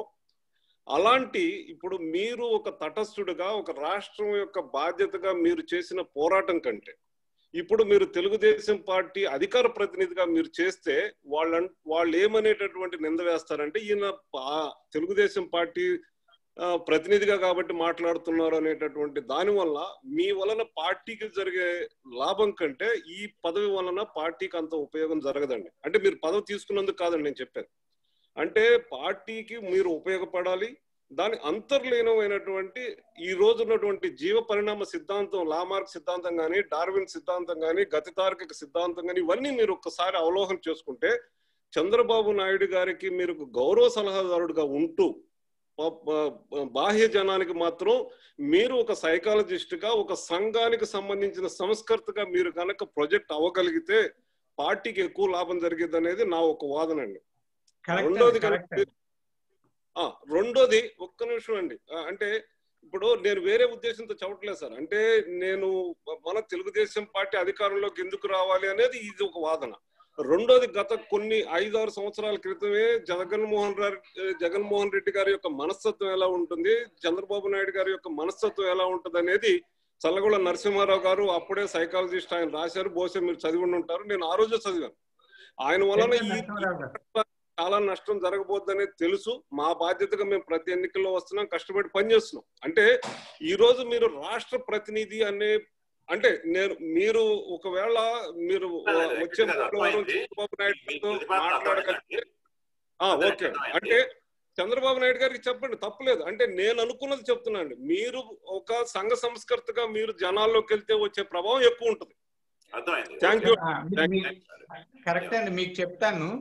అలాంటి ఇప్పుడు మీరు ఒక తటస్థుడిగా ఒక రాష్ట్రం యొక్క బాధ్యతగా మీరు చేసిన పోరాటం కంటే ఇప్పుడు మీరు తెలుగుదేశం పార్టీ అధికార ప్రతినిధిగా మీరు చేస్తే వాళ్ళ వాళ్ళు ఏమనేటటువంటి నింద వేస్తారంటే ఈయన పా- తెలుగుదేశం పార్టీ ఆ, ప్రతినిధిగా కాబట్టి మాట్లాడుతున్నారు అనేటటువంటి దాని వల్ల మీ వలన పార్టీకి జరిగే లాభం కంటే ఈ పదవి వలన పార్టీకి అంత ఉపయోగం జరగదండి అంటే మీరు పదవి తీసుకున్నందుకు కాదండి నేను చెప్పాను అంటే పార్టీకి మీరు ఉపయోగపడాలి దాని అంతర్లీనమైనటువంటి ఈ రోజు ఉన్నటువంటి జీవ పరిణామ సిద్ధాంతం లామార్క్ సిద్ధాంతం కానీ డార్విన్ సిద్ధాంతం కానీ గతి తార్కిక సిద్ధాంతం కానీ ఇవన్నీ మీరు ఒక్కసారి అవలోకన చేసుకుంటే చంద్రబాబు నాయుడు గారికి మీరు ఒక గౌరవ సలహాదారుడిగా ఉంటూ ప- ప- బాహ్య జనానికి మాత్రం మీరు ఒక సైకాలజిస్ట్ గా ఒక సంఘానికి సంబంధించిన సంస్కర్తగా మీరు కనుక ప్రొజెక్ట్ అవ్వగలిగితే పార్టీకి ఎక్కువ లాభం జరిగేది అనేది నా ఒక వాదన అండి కరెక్ట్ రెండోది కరెక్ట్ కనుక ఆ, రెండోది ఒక్క నిమిషం అండి ఆ, అంటే ఇప్పుడు నేను వేరే ఉద్దేశంతో చెప్పట్లేదు సార్ అంటే నేను మన తెలుగుదేశం పార్టీ అధికారంలోకి ఎందుకు రావాలి అనేది ఇది ఒక వాదన రెండోది గత కొన్ని ఐదారు సంవత్సరాల క్రితమే జగన్మోహన్ రెడ్డి జగన్మోహన్ రెడ్డి గారి యొక్క మనస్తత్వం ఎలా ఉంటుంది చంద్రబాబు నాయుడు గారి యొక్క మనస్తత్వం ఎలా ఉంటుంది అనేది చల్లగొండ నరసింహారావు గారు అప్పుడే సైకాలజిస్ట్ ఆయన రాశారు బహుశా మీరు చదివి ఉండి ఉంటారు నేను ఆ రోజే చదివాను ఆయన వలన ఈ నరసింహారావు గారు. చాలా నష్టం జరగబోద్దని తెలుసు మా బాధ్యతగా మేము ప్రతి ఎన్నికల్లో వస్తున్నాం కష్టపడి పనిచేస్తున్నాం అంటే ఈ రోజు మీరు రాష్ట్ర ప్రతినిధి అనే అంటే నేను మీరు ఒకవేళ మీరు వచ్చే మంగళవారం చంద్రబాబు నాయుడుతో మాట్లాడగలిగితే ఆ, ఓకే అంటే చంద్రబాబు నాయుడు గారికి చెప్పండి తప్పలేదు అంటే నేను అనుకున్నది చెప్తున్నాను మీరు ఒక సంఘ సంస్కర్తగా మీరు జనాల్లోకి వెళ్తే వచ్చే ప్రభావం ఎక్కువ ఉంటుంది అర్థమైంది థ్యాంక్ యూ ఆ, మీ- మీ- కరెక్ట్ అండి మీకు చెప్తాను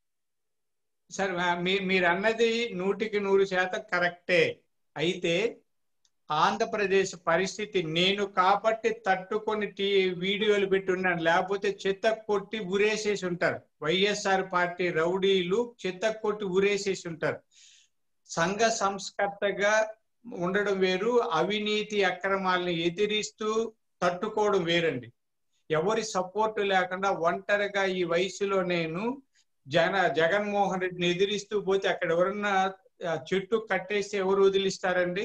సార్ ఆ, మీ- మీరు అన్నది నూటికి నూరు శాతం కరెక్టే అయితే ఆంధ్రప్రదేశ్ పరిస్థితి నేను కాబట్టి తట్టుకొని టీ వీడియోలు పెట్టి ఉన్నాను లేకపోతే చెత్త కొట్టి ఉరేసేసి ఉంటారు వైఎస్ఆర్ పార్టీ రౌడీలు చెత్త కొట్టి ఉరేసేసి ఉంటారు సంఘ సంస్కర్తగా ఉండడం వేరు అవినీతి అక్రమాలను ఎదిరిస్తూ తట్టుకోవడం వేరండి ఎవరి సపోర్ట్ లేకుండా ఒంటరిగా ఈ వయసులో నేను జన జగన్మోహన్ రెడ్డిని ఎదిరిస్తూ పోతే అక్కడ ఎవరన్నా ఆ, చెట్టు కట్టేస్తే ఎవరు వదిలిస్తారండి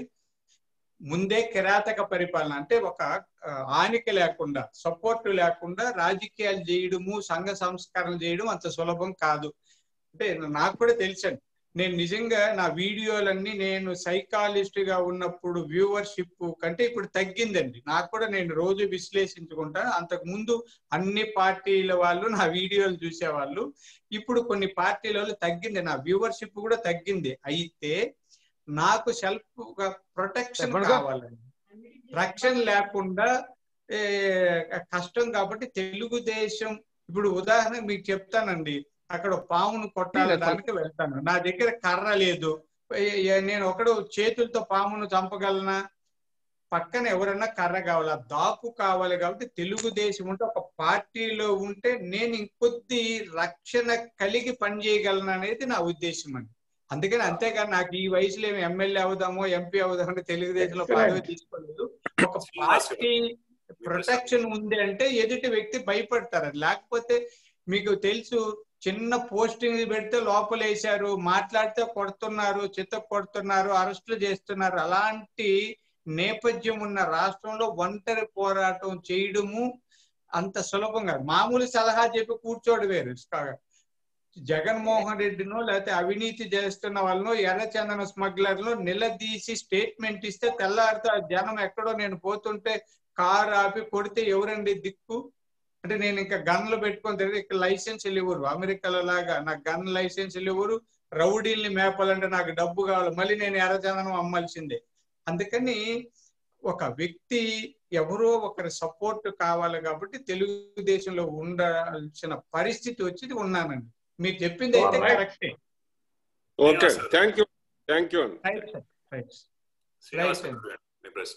ముందే కిరాతక పరిపాలన అంటే ఒక ఆ, ఆనిక లేకుండా సపోర్ట్ లేకుండా రాజకీయాలు చేయడము సంఘ సంస్కరణ చేయడం అంత సులభం కాదు అంటే నాకు కూడా తెలుసండి నేను నిజంగా నా వీడియోలన్నీ నేను సైకాలజిస్ట్ గా ఉన్నప్పుడు వ్యూవర్షిప్ కంటే ఇప్పుడు తగ్గిందండి నాకు కూడా నేను రోజు విశ్లేషించుకుంటాను అంతకు ముందు అన్ని పార్టీల వాళ్ళు నా వీడియోలు చూసేవాళ్ళు ఇప్పుడు కొన్ని పార్టీల వాళ్ళు తగ్గింది నా వ్యూవర్షిప్ కూడా తగ్గింది అయితే నాకు సెల్ఫ్ గా ప్రొటెక్షన్ చెప్పండి సార్. కావాలండి రక్షణ లేకుండా ఏ, కష్టం కాబట్టి తెలుగుదేశం ఇప్పుడు ఉదాహరణ మీకు చెప్తానండి అక్కడ పామును కొట్టాలడానికి వెళ్తాను నా దగ్గర కర్ర లేదు ఏ- ఏ- నేను ఒకడు చేతులతో పామును చంపగలనా పక్కన ఎవరన్నా కర్ర కావాలా దాకు కావాలి కాబట్టి తెలుగుదేశం ఉంటే ఒక పార్టీలో ఉంటే నేను ఇంకొద్ది రక్షణ కలిగి పనిచేయగలను అనేది నా ఉద్దేశం అండి అందుకని అంతేగాని నాకు ఈ వయసులో ఏమి ఎమ్మెల్యే అవుదామో ఎంపీ అవుదామో అంటే తెలుగుదేశంలో పదవి తీసుకోలేదు ఒక పార్టీ ప్రొటెక్షన్ ఉంది అంటే ఎదుటి వ్యక్తి భయపడతారు లేకపోతే మీకు తెలుసు చిన్న పోస్టింగ్ పెడితే లోపల వేశారు మాట్లాడితే కొడుతున్నారు చిత్త కొడుతున్నారు అరెస్టులు చేస్తున్నారు అలాంటి నేపథ్యం ఉన్న రాష్ట్రంలో ఒంటరి పోరాటం చేయడము అంత సులభం కాదు మామూలు సలహా చెప్పి కూర్చోడు వేరు జగన్మోహన్ రెడ్డినో లేకపోతే అవినీతి చేస్తున్న వాళ్ళను ఎర్రచందన స్మగ్లర్లు నిలదీసి స్టేట్మెంట్ ఇస్తే తెల్లారితో ఆ జనం ఎక్కడో నేను పోతుంటే కారు ఆపి కొడితే ఎవరండి దిక్కు అంటే నేను ఇంకా గన్లు పెట్టుకొని తిరిగి ఇక్కడ లైసెన్స్ ఇవ్వరు అమెరికాలో లాగా నాకు గన్ లైసెన్స్ ఇవ్వరు రౌడీల్ని మేపాలంటే నాకు డబ్బు కావాలి మళ్ళీ నేను ఎర్రచందనం అమ్మాల్సిందే అందుకని ఒక వ్యక్తి ఎవరో ఒకరి సపోర్ట్ కావాలి కాబట్టి తెలుగుదేశంలో ఉండాల్సిన పరిస్థితి వచ్చి ఉన్నానండి మీరు చెప్పింది అయితే Alright. కరెక్టే okay thank you thank you అండి right sir right Srinivas garu, మీ ప్రశ్న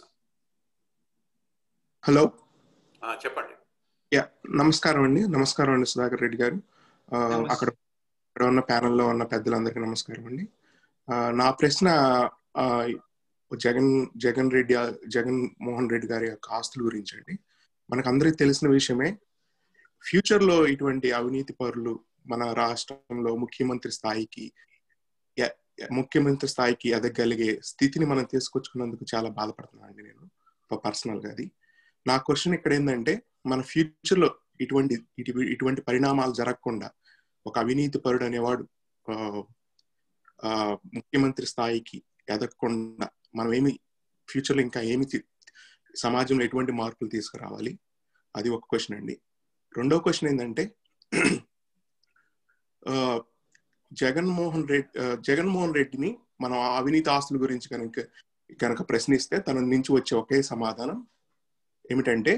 హలో ఆ, చెప్పండి యా నమస్కారం అండి నమస్కారం అండి సుధాకర్ రెడ్డి గారు ఆ, నమస్తే. అక్కడ అక్కడ ఉన్న ప్యానెల్లో ఉన్న పెద్దలందరికీ నమస్కారం అండి ఆ, నా ప్రశ్న ఆ, జగన్ జగన్ రెడ్డి జగన్ మోహన్ రెడ్డి గారి యొక్క ఆస్తుల గురించి అండి మనకు అందరికి తెలిసిన విషయమే ఫ్యూచర్ లో ఇటువంటి అవినీతి పరులు మన రాష్ట్రంలో ముఖ్యమంత్రి స్థాయికి ఎ- ఎ- ముఖ్యమంత్రి స్థాయికి ఎదగలిగే స్థితిని మనం తీసుకొచ్చుకున్నందుకు చాలా బాధపడుతున్నాను అండి నేను పర్సనల్ గా అది నా క్వశ్చన్ ఇక్కడ ఏంటంటే మన ఫ్యూచర్ లో ఇటువంటి ఇటు- ఇటువంటి పరిణామాలు జరగకుండా ఒక అవినీతి పరుడు అనేవాడు ఆ, ఆ, ముఖ్యమంత్రి స్థాయికి ఎదగకుండా మనం ఏమి ఫ్యూచర్ లో ఇంకా ఏమి తీ- సమాజంలో ఎటువంటి మార్పులు తీసుకురావాలి అది ఒక క్వశ్చన్ అండి రెండో క్వశ్చన్ ఏంటంటే ఆ, జగన్మోహన్ రెడ్డి ఆ, జగన్మోహన్ రెడ్డిని మనం ఆ అవినీతి ఆస్తుల గురించి కనుక కనుక ప్రశ్నిస్తే తన నుంచి వచ్చే ఒకే సమాధానం ఏమిటంటే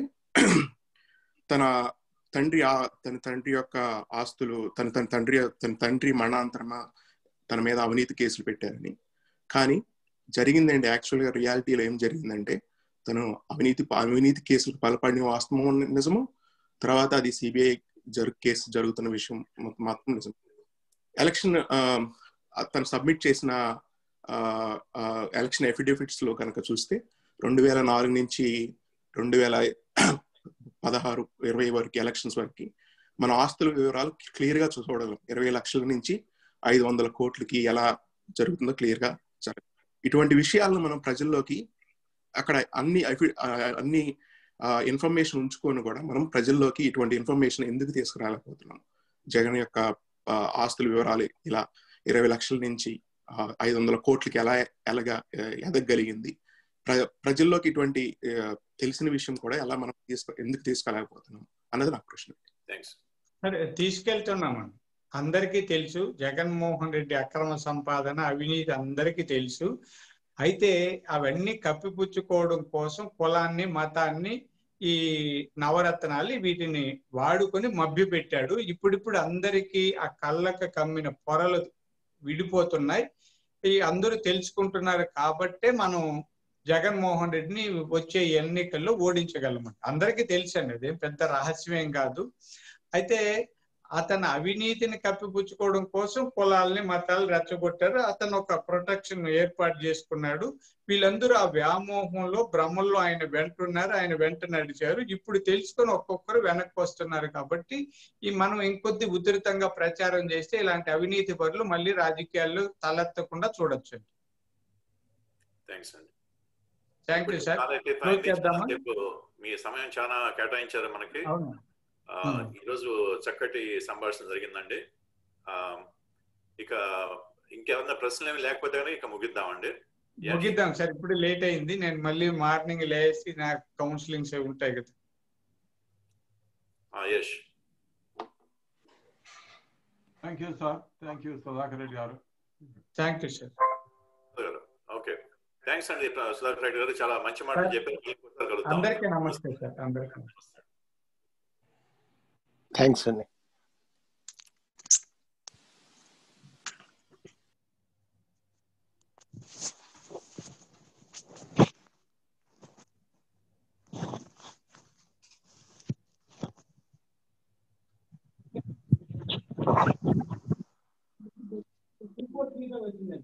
తన తండ్రి ఆ- తన తండ్రి యొక్క ఆస్తులు తన తన తండ్రి తన తండ్రి మరణాంతరమా తన మీద అవినీతి కేసులు పెట్టారని కానీ జరిగిందండి యాక్చువల్ గా రియాలిటీలో ఏం జరిగిందంటే తను అవినీతి అవినీతి కేసులకు పాల్పడిన వాస్తవం నిజము తర్వాత అది సిబిఐ జరు కేసు జరుగుతున్న విషయం మొత్తం- మాత్రం నిజం ఎలక్షన్ తను సబ్మిట్ చేసిన ఎలక్షన్ ఎఫిడేవిట్స్ లో కనుక చూస్తే రెండు వేల నాలుగు నుంచి రెండు వేల పదహారు ఇరవై వరకు ఎలక్షన్స్ వరకు మన ఆస్తుల వివరాలు క్లియర్ గా చూడగలం ఇరవై లక్షల నుంచి ఐదు వందల కోట్లకి ఎలా జరుగుతుందో క్లియర్ గా జరగదు ఇటువంటి విషయాలను మనం ప్రజల్లోకి అక్కడ అన్ని అఫి- ఆ, అన్ని ఇన్ఫర్మేషన్ ఉంచుకొని కూడా మనం ప్రజల్లోకి ఇటువంటి ఇన్ఫర్మేషన్ ఎందుకు తీసుకురాలేకపోతున్నాం జగన్ యొక్క ఆ, ఆస్తుల వివరాలు ఇలా ఇరవై లక్షల నుంచి ఐదు వందల కోట్లకి ఎలా ఎలాగా ఆ, ఎదగగలిగింది ప్ర ప్రజల్లోకి ఇటువంటి ఆ, తెలిసిన విషయం కూడా ఎలా మనం తీసుకు ఎందుకు తీసుకెళ్ళకపోతున్నాం అన్నది నా ప్రశ్న థ్యాంక్స్ సరే తీసుకెళ్తున్నామండి అందరికీ తెలుసు జగన్మోహన్ రెడ్డి అక్రమ సంపాదన అవినీతి అందరికీ తెలుసు అయితే అవన్నీ కప్పిపుచ్చుకోవడం కోసం కులాన్ని మతాన్ని ఈ నవరత్నాలు వీటిని వాడుకొని మభ్య పెట్టాడు ఇప్పుడిప్పుడు అందరికీ ఆ కళ్ళకు కమ్మిన పొరలు విడిపోతున్నాయి ఈ అందరూ తెలుసుకుంటున్నారు కాబట్టే మనం జగన్మోహన్ రెడ్డిని వచ్చే ఎన్నికల్లో ఓడించగలమంట అందరికీ తెలుసండి అదేం పెద్ద రహస్యమేం కాదు అయితే అతను అవినీతిని కప్పిపుచ్చుకోవడం కోసం కులాలని మతాలు రెచ్చగొట్టారు అతను ఒక ప్రొటెక్షన్ ఏర్పాటు చేసుకున్నాడు వీళ్ళందరూ ఆ వ్యామోహంలో భ్రమల్లో ఆయన వెంటున్నారు ఆయన వెంట నడిచారు ఇప్పుడు తెలుసుకొని ఒక్కొక్కరు వెనక్కి వస్తున్నారు కాబట్టి ఈ మనం ఇంకొద్ది ఉధృతంగా ప్రచారం చేస్తే ఇలాంటి అవినీతి పరులు మళ్ళీ రాజకీయాల్లో తలెత్తకుండా చూడొచ్చు థ్యాంక్స్ అండి థ్యాంక్ యూ సార్ చాలా ఎక్కువ క్లోజ్ అయింది. చేద్దామా చాలాసేపు మీ సమయం చాలా కేటాయించారు మనకి అవును ఆ, ఈరోజు చక్కటి సంభాషణ జరిగిందండి ఆ, ఇక ఇంకేమన్నా ప్రశ్నలు ఏమి లేకపోతే కనుక ఇక ముగిద్దామండి Yes. ముగిద్దాం సార్ ఇప్పుడు లేట్ అయింది నేను మళ్ళీ మార్నింగ్ లేసి నాకు కౌన్సిలింగ్స్ అవి ఉంటాయి కదా ఆ, yes thank you sir thank you Sudhakar Reddy garu thank you sir okay thanks అండి సుధాకర్ రెడ్డి గారు చాలా మంచి మాటలు Sir. చెప్పారు మళ్ళీ ఒకసారి కలుద్దాం. అందరికీ నమస్తే సార్ అందరికీ థ్యాంక్స్ అండి రిపోర్ట్ మీద వచ్చిందండి